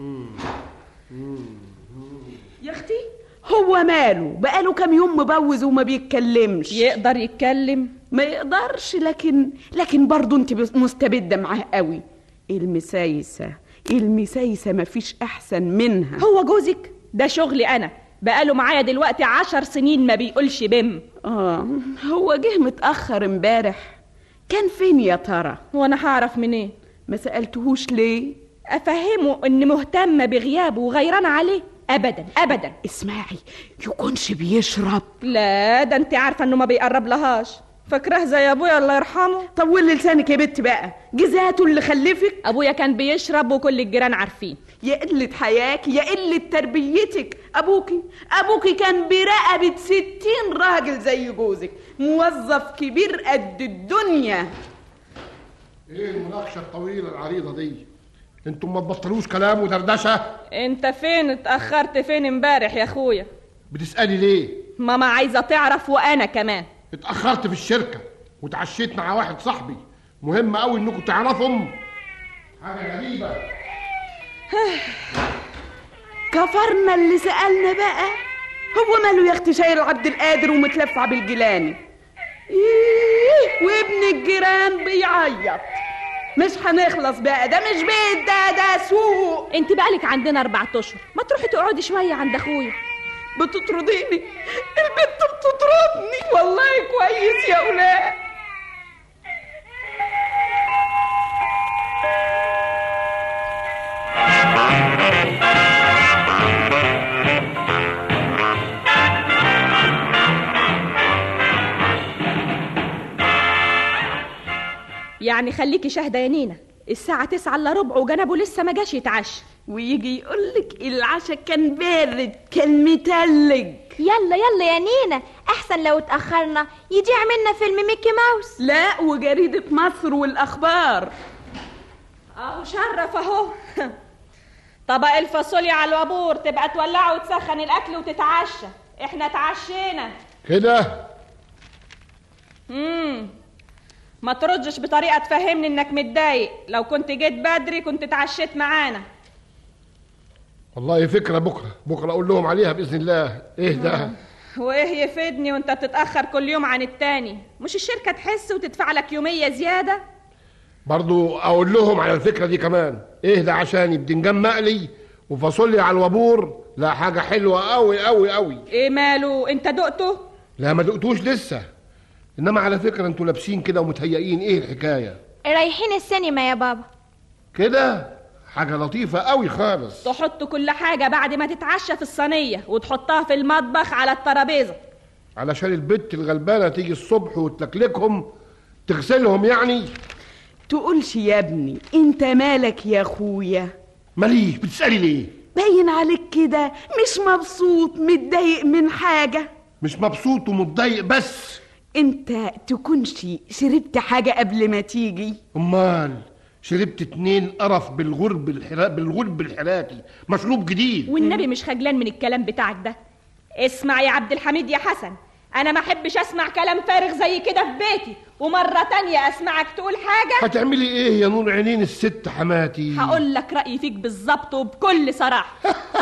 يا اختي هو ماله بقاله كام يوم مبوز وما بيتكلمش يقدر يتكلم ما يقدرش لكن لكن برضه انت مستبده معاه قوي المسايسه المسايسه مفيش احسن منها هو جوزك ده شغلي انا بقاله معايا دلوقتي عشر سنين ما بيقولش بم اه هو جه متأخر امبارح كان فين يا ترى وانا هعرف منين ما سألتهوش ليه افهمه ان مهتمه بغيابه وغيرانه عليه ابدا ابدا اسمعي يكونش بيشرب لا ده انت عارفه انه ما بيقرب لهاش فاكراه زي ابويا الله يرحمه طولي لسانك يا بت بقى جزاته اللي خلفك ابويا كان بيشرب وكل الجيران عارفين يا قلة حياك يا قلة تربيتك أبوكي أبوكي كان برقبة ستين راجل زي جوزك موظف كبير قد الدنيا ايه المناقشه الطويله العريضه دي انتم ما تبطلوش كلام ودردشه انت فين اتاخرت فين امبارح يا اخويا بتسالي ليه ماما عايزه تعرف وانا كمان اتاخرت في الشركه وتعشيت مع واحد صاحبي مهم قوي انكم تعرفهم حاجه غريبه كفرنا اللي سألنا بقى هو ماله يا اختي شايل عبد القادر ومتلفع بالجيلاني إيه وابن الجيران بيعيط مش هنخلص بقى ده مش بيت ده ده سوق انت بقالك عندنا اربع اشهر ما تروحي تقعدي شويه عند اخويا بتطرديني البنت بتطردني والله كويس يا اولاد يعني خليكي شاهده يا نينا الساعة تسعة الا ربع وجنبه لسه ما جاش يتعشى ويجي يقولك العشاء كان بارد كان متلج يلا يلا يا نينا احسن لو اتاخرنا يضيع منا فيلم ميكي ماوس لا وجريدة مصر والأخبار اهو شرف اهو طبق الفاصوليا على الوابور تبقى تولعه وتسخن الاكل وتتعشى احنا اتعشينا كده امم ما تردش بطريقه تفهمني انك متضايق لو كنت جيت بدري كنت اتعشيت معانا والله فكره بكره بكره اقول لهم عليها باذن الله ايه ده وايه يفيدني وانت بتتاخر كل يوم عن التاني مش الشركه تحس وتدفع لك يوميه زياده برضو اقول لهم على الفكره دي كمان ايه ده عشاني بدنجان مقلي وفاصوليا على الوابور لا حاجه حلوه قوي قوي قوي ايه ماله انت دقته لا ما دقتوش لسه انما على فكره انتوا لابسين كده ومتهيئين ايه الحكايه رايحين السينما يا بابا كده حاجه لطيفه قوي خالص تحط كل حاجه بعد ما تتعشى في الصينيه وتحطها في المطبخ على الترابيزه علشان البت الغلبانه تيجي الصبح وتلكلكهم تغسلهم يعني تقولش يا ابني انت مالك يا اخويا ماليش بتسالي ليه باين عليك كده مش مبسوط متضايق من حاجة مش مبسوط ومتضايق بس انت تكونش شربت حاجة قبل ما تيجي امال شربت اتنين قرف بالغرب الحرا... بالغرب الحراتي مشروب جديد والنبي مش خجلان من الكلام بتاعك ده اسمع يا عبد الحميد يا حسن انا ما احبش اسمع كلام فارغ زي كده في بيتي ومره تانية اسمعك تقول حاجه هتعملي ايه يا نور عينين الست حماتي هقول لك رايي فيك بالظبط وبكل صراحه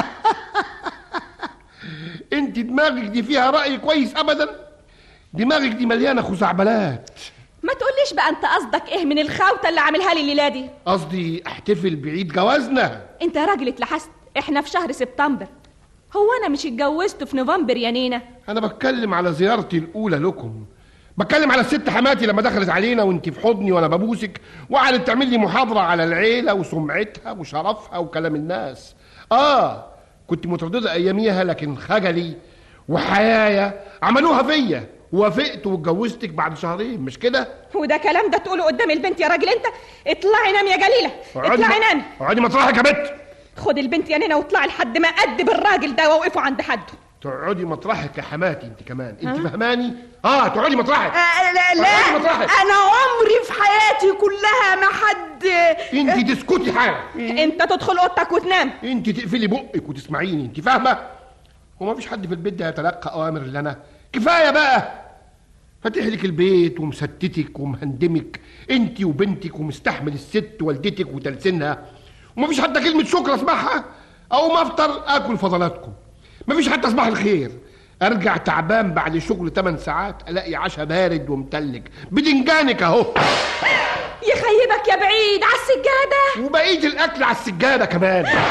انت دماغك دي فيها راي كويس ابدا دماغك دي مليانه خزعبلات ما تقوليش بقى انت قصدك ايه من الخوته اللي عاملها لي الليله دي قصدي احتفل بعيد جوازنا انت يا راجل اتلحست احنا في شهر سبتمبر هو انا مش اتجوزت في نوفمبر يا نينا انا بتكلم على زيارتي الاولى لكم بتكلم على الست حماتي لما دخلت علينا وانت في حضني وانا ببوسك وقعدت تعمل لي محاضره على العيله وسمعتها وشرفها وكلام الناس اه كنت متردده اياميها لكن خجلي وحيايا عملوها فيا وافقت واتجوزتك بعد شهرين مش كده وده كلام ده تقوله قدام البنت يا راجل انت اطلعي نام يا جليله اطلعي نامي اقعدي مطرحك يا بت خد البنت يا نينا واطلعي لحد ما ادب الراجل ده ووقفوا عند حده تقعدي مطرحك يا حماتي انت كمان انت فهماني اه تقعدي مطرحك آه لا لا اقعدي مطرحك. انا عمري في حياتي كلها ما حد انت تسكتي حالا انت تدخل اوضتك وتنام انت تقفلي بقك وتسمعيني انت فاهمه وما فيش حد في البيت ده يتلقى اوامر الا انا كفايه بقى فاتح لك البيت ومستتك ومهندمك انت وبنتك ومستحمل الست والدتك وتلسينها ومفيش حتى كلمه شكر اسمعها او ما افطر اكل فضلاتكم مفيش حتى صباح الخير ارجع تعبان بعد شغل 8 ساعات الاقي عشاء بارد ومتلج بدنجانك اهو يخيبك يا بعيد على السجاده وبقيه الاكل على السجاده كمان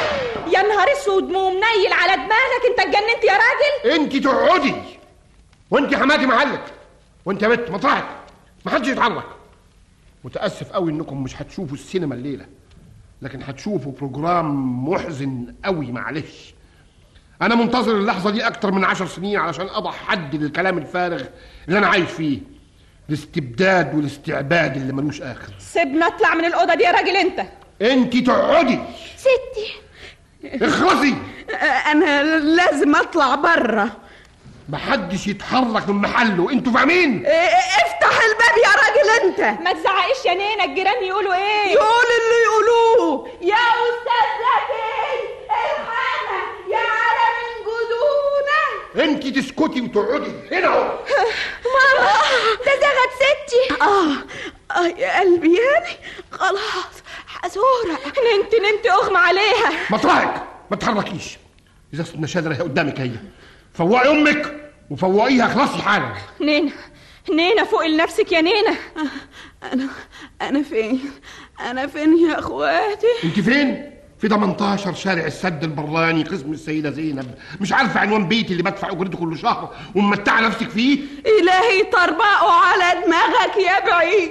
يا نهار اسود ومنيل على دماغك انت اتجننت يا راجل انت تقعدي وانت حماتي محلك وانت يا بنت مطرحك ما حدش يتحرك متاسف قوي انكم مش هتشوفوا السينما الليله لكن هتشوفوا بروجرام محزن قوي معلش انا منتظر اللحظه دي اكتر من عشر سنين علشان اضع حد للكلام الفارغ اللي انا عايش فيه الاستبداد والاستعباد اللي ملوش اخر سيبنا اطلع من الاوضه دي يا راجل انت انت تقعدي ستي اخلصي انا لازم اطلع بره محدش يتحرك من محله انتوا فاهمين افتح الباب يا راجل انت ما تزعقش يا نينا الجيران يقولوا ايه يقول اللي يقولوه يا استاذ زكي الحقنا يا علم من جدودنا انت تسكتي وتقعدي هنا اهو ماما ده زغت ستي اه اه يا قلبي يعني خلاص حزوره نمت نمت اغمى عليها مطرحك ما تحركيش اذا النشاده هي قدامك هي فوقي امك وفوقيها خلاصي حالا نينا نينا فوق لنفسك يا نينا انا انا فين انا فين يا اخواتي انت فين في 18 شارع السد البراني قسم السيدة زينب مش عارفة عنوان بيتي اللي بدفع أجرته كل شهر وممتعة نفسك فيه إلهي طربقه على دماغك يا بعيد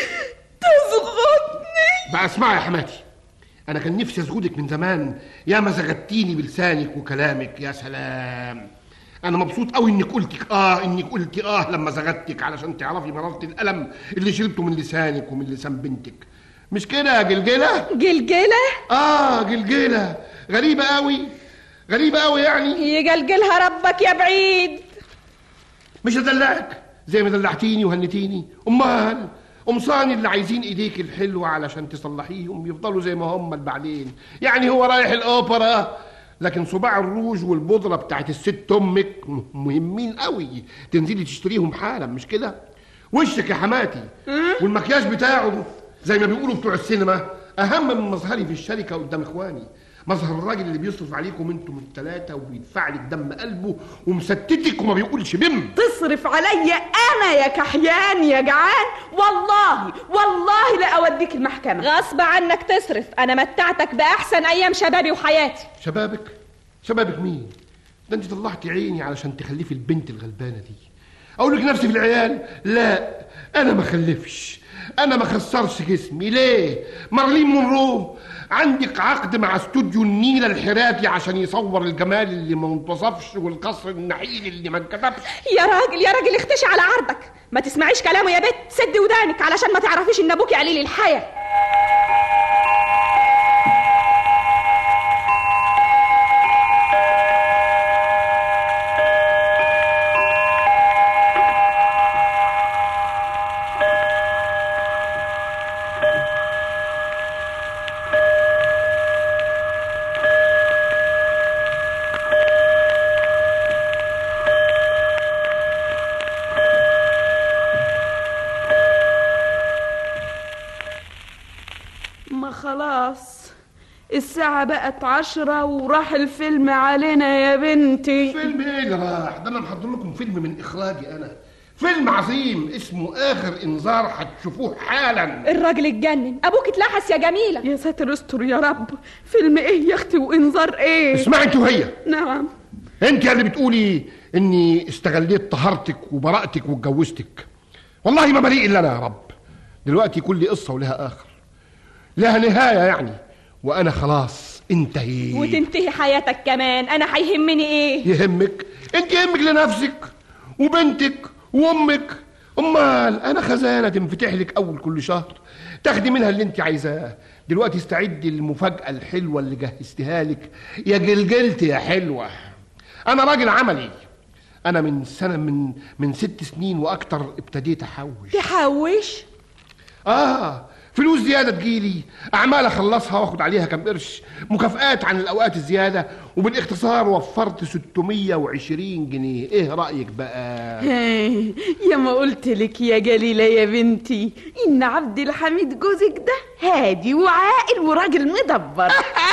تزغطني بقى اسمعي يا حماتي أنا كان نفسي أزغدك من زمان يا ما زغدتيني بلسانك وكلامك يا سلام أنا مبسوط قوي إنك قلتك آه إنك قلتي آه لما زغدتك علشان تعرفي مرارة الألم اللي شربته من لسانك ومن لسان بنتك مش كده يا جلجلة؟ جلجلة؟ آه جلجلة غريبة قوي غريبة قوي يعني يجلجلها ربك يا بعيد مش هدلعك زي ما دلعتيني وهنتيني امال قمصاني اللي عايزين ايديك الحلوة علشان تصلحيهم يفضلوا زي ما هم بعدين يعني هو رايح الاوبرا لكن صباع الروج والبودرة بتاعت الست امك مهمين قوي تنزلي تشتريهم حالا مش كده وشك يا حماتي والمكياج بتاعه زي ما بيقولوا بتوع السينما اهم من مظهري في الشركه قدام اخواني مظهر الراجل اللي بيصرف عليكم انتم الثلاثه وبيدفع لك دم قلبه ومستتك وما بيقولش بم تصرف عليا انا يا كحيان يا جعان والله والله لا اوديك المحكمه غصب عنك تصرف انا متعتك باحسن ايام شبابي وحياتي شبابك شبابك مين ده انت طلعتي عيني علشان تخلفي البنت الغلبانه دي اقول لك نفسي في العيال لا انا ما خلفش انا ما خسرش جسمي ليه مارلين مونرو عندك عقد مع استوديو النيلة الحراتي عشان يصور الجمال اللي ما انتصفش والقصر النحيل اللي ما انكتبش يا راجل يا راجل اختشي على عرضك ما تسمعيش كلامه يا بت سد ودانك علشان ما تعرفيش ان ابوكي قليل الحياه ما خلاص الساعة بقت عشرة وراح الفيلم علينا يا بنتي فيلم ايه اللي راح ده انا محضر لكم فيلم من اخراجي انا فيلم عظيم اسمه اخر انذار هتشوفوه حالا الراجل اتجنن ابوك اتلحس يا جميله يا ساتر استر يا رب فيلم ايه يا اختي وانذار ايه اسمعي انت وهي نعم انت اللي بتقولي اني استغليت طهارتك وبراءتك واتجوزتك والله ما بريء الا انا يا رب دلوقتي كل قصه ولها اخر لها نهايه يعني وانا خلاص انتهيت وتنتهي حياتك كمان انا هيهمني ايه يهمك انت يهمك لنفسك وبنتك وامك امال انا خزانه تنفتح لك اول كل شهر تاخدي منها اللي انت عايزاه دلوقتي استعدي للمفاجاه الحلوه اللي جهزتها لك يا جلجلت يا حلوه انا راجل عملي انا من سنه من من ست سنين واكتر ابتديت احوش تحوش اه فلوس زياده تجيلي اعمال اخلصها واخد عليها كام قرش مكافآت عن الاوقات الزياده وبالاختصار وفرت 620 جنيه ايه رايك بقى هي، يا ما قلت لك يا جليلة يا بنتي إن عبد الحميد جوزك ده هادي وعاقل وراجل مدبر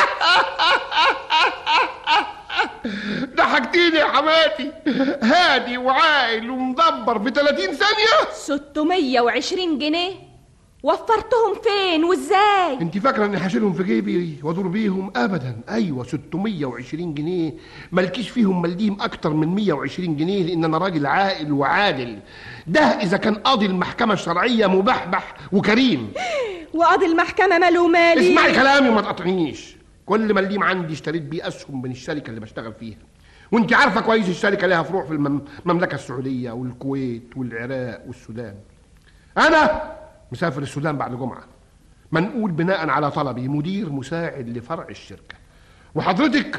ضحكتيني يا حماتي هادي وعاقل ومدبر في 30 ثانيه 620 جنيه وفرتهم فين وازاي انت فاكره اني هشيلهم في جيبي وادور بيهم ابدا ايوه 620 جنيه مالكيش فيهم مليم اكتر من 120 جنيه لان انا راجل عاقل وعادل ده اذا كان قاضي المحكمه الشرعيه مبحبح وكريم وقاضي المحكمة ماله مالي اسمعي كلامي وما تقاطعنيش كل مليم عندي اشتريت بيه اسهم من الشركه اللي بشتغل فيها وانت عارفه كويس الشركه لها فروع في المم- المملكه السعوديه والكويت والعراق والسودان انا مسافر السودان بعد جمعه منقول بناء على طلبي مدير مساعد لفرع الشركه وحضرتك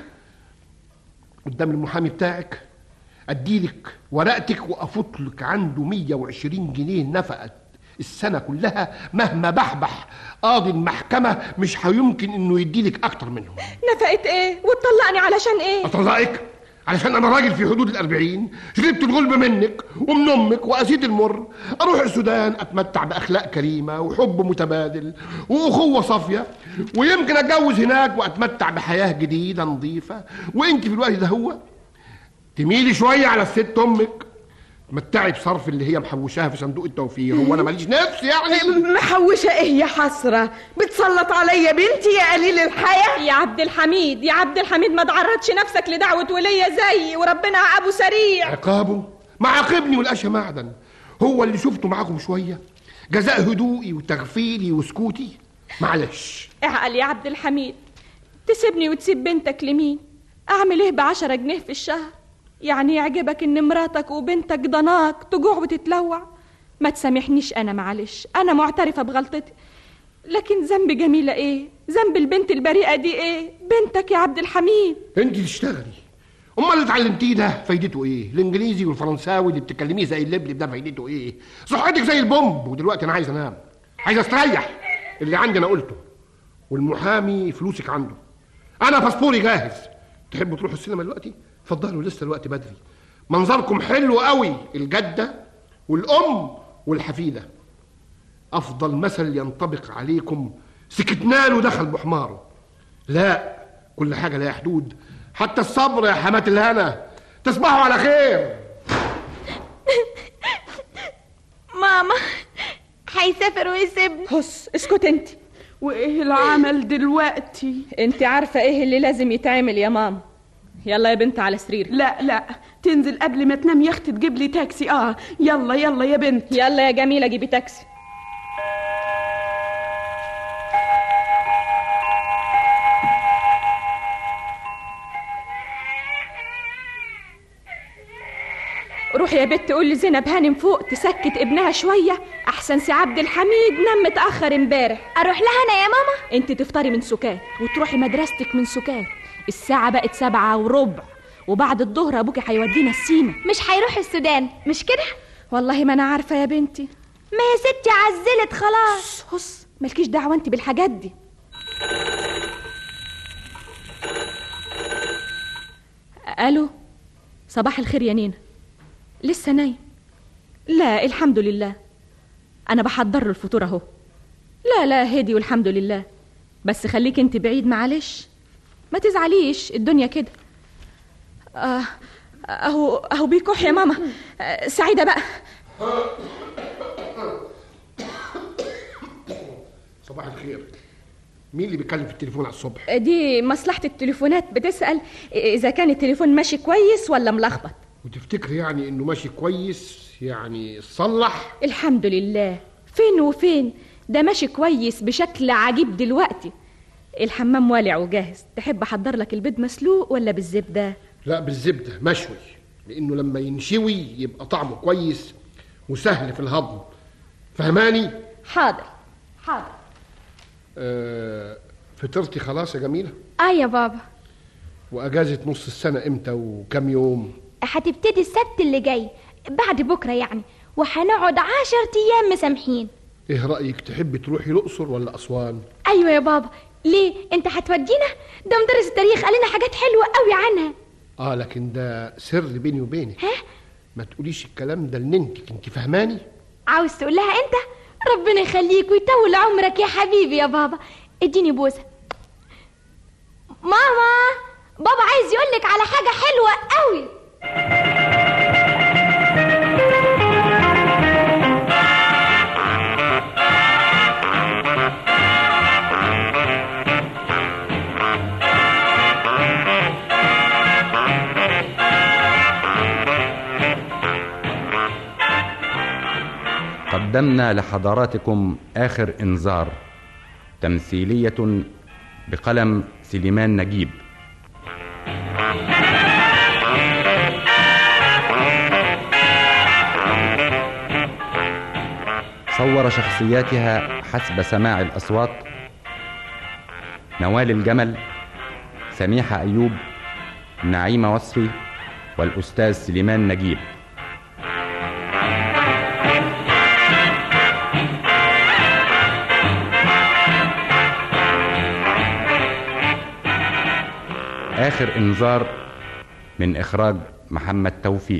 قدام المحامي بتاعك اديلك ورقتك وافوت لك عنده 120 جنيه نفقه السنه كلها مهما بحبح قاضي المحكمه مش هيمكن انه يديلك اكتر منهم نفقت ايه وتطلقني علشان ايه اطلقك علشان انا راجل في حدود الأربعين شربت الغلب منك ومن امك واسيد المر اروح السودان اتمتع باخلاق كريمه وحب متبادل واخوه صافيه ويمكن اتجوز هناك واتمتع بحياه جديده نظيفه وانت في الوقت ده هو تميلي شويه على الست امك تمتعي بصرف اللي هي محوشاها في صندوق التوفير هو انا ماليش نفس يعني محوشة ايه يا حسرة بتسلط عليا بنتي يا قليل الحياة يا عبد الحميد يا عبد الحميد ما تعرضش نفسك لدعوة ولية زيي وربنا عقابه سريع عقابه ما عاقبني والاشياء معدن هو اللي شفته معاكم شويه جزاء هدوئي وتغفيلي وسكوتي معلش اعقل يا عبد الحميد تسيبني وتسيب بنتك لمين اعمل ايه بعشرة جنيه في الشهر يعني يعجبك ان مراتك وبنتك ضناك تجوع وتتلوع ما تسامحنيش انا معلش انا معترفة بغلطتي لكن ذنب جميلة ايه ذنب البنت البريئة دي ايه بنتك يا عبد الحميد انت تشتغلي امال اللي اتعلمتيه ده فايدته ايه الانجليزي والفرنساوي اللي بتتكلميه زي اللبلب ده فايدته ايه صحتك زي البومب ودلوقتي انا عايز انام عايز استريح اللي عندي انا قلته والمحامي فلوسك عنده انا باسبوري جاهز تحبوا تروحوا السينما دلوقتي اتفضلوا لسه الوقت بدري منظركم حلو قوي الجده والام والحفيده افضل مثل ينطبق عليكم سكتنا له دخل بحماره لا كل حاجه لها حدود حتى الصبر يا حماة الهنا تصبحوا على خير ماما هيسافر ويسيبني هس اسكت انت وايه العمل دلوقتي انت عارفة ايه اللي لازم يتعمل يا ماما يلا يا بنت على سريرك لا لا تنزل قبل ما تنام يا اختي تجيب لي تاكسي اه يلا يلا يا بنت يلا يا جميلة جيبي تاكسي روحي يا بت قولي زينب هانم فوق تسكت ابنها شوية أحسن سي عبد الحميد نام متأخر امبارح أروح لها أنا يا ماما انت تفطري من سكات وتروحي مدرستك من سكات الساعة بقت سبعة وربع وبعد الظهر أبوكي هيودينا السيما مش هيروح السودان مش كده والله ما أنا عارفة يا بنتي ما يا ستي عزلت خلاص هص مالكيش دعوة انت بالحاجات دي ألو صباح الخير يا نينا لسه نايم لا الحمد لله أنا بحضر له الفطور أهو لا لا هدي والحمد لله بس خليك انت بعيد معلش ما تزعليش الدنيا كده آه اهو اهو بيكح يا ماما آه سعيده بقى صباح الخير مين اللي بيتكلم في التليفون على الصبح دي مصلحه التليفونات بتسال اذا كان التليفون ماشي كويس ولا ملخبط وتفتكر يعني انه ماشي كويس يعني صلح الحمد لله فين وفين ده ماشي كويس بشكل عجيب دلوقتي الحمام والع وجاهز تحب احضر لك البيض مسلوق ولا بالزبده لا بالزبده مشوي لانه لما ينشوي يبقى طعمه كويس وسهل في الهضم فهماني حاضر حاضر آه فطرتي خلاص يا جميله اه يا بابا واجازه نص السنه امتى وكم يوم هتبتدي السبت اللي جاي بعد بكره يعني وهنقعد عشر ايام مسامحين ايه رايك تحبي تروحي الاقصر ولا اسوان ايوه يا بابا ليه انت هتودينا ده مدرس التاريخ قال لنا حاجات حلوه قوي عنها اه لكن ده سر بيني وبينك ها ما تقوليش الكلام ده لننتك انت فهماني عاوز تقول لها انت ربنا يخليك ويطول عمرك يا حبيبي يا بابا اديني بوسه ماما بابا عايز يقولك على حاجه حلوه قوي قدمنا لحضراتكم آخر إنذار تمثيلية بقلم سليمان نجيب صور شخصياتها حسب سماع الأصوات نوال الجمل سميحة أيوب نعيمة وصفي والأستاذ سليمان نجيب آخر إنذار من إخراج محمد توفيق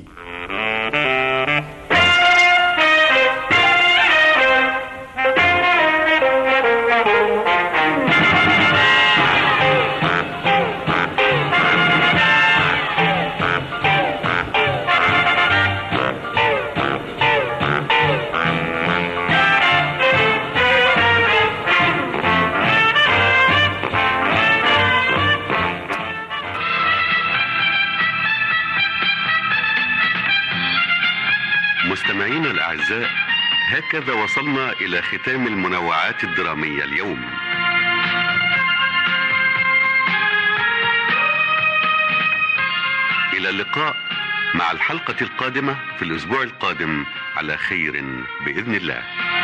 مستمعينا الأعزاء هكذا وصلنا إلى ختام المنوعات الدرامية اليوم إلى اللقاء مع الحلقة القادمة في الأسبوع القادم على خير بإذن الله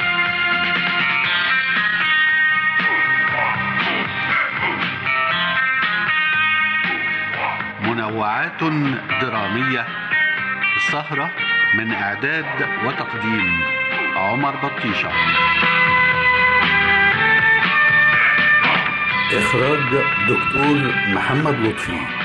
منوعات درامية سهرة من إعداد وتقديم عمر بطيشة إخراج دكتور محمد لطفي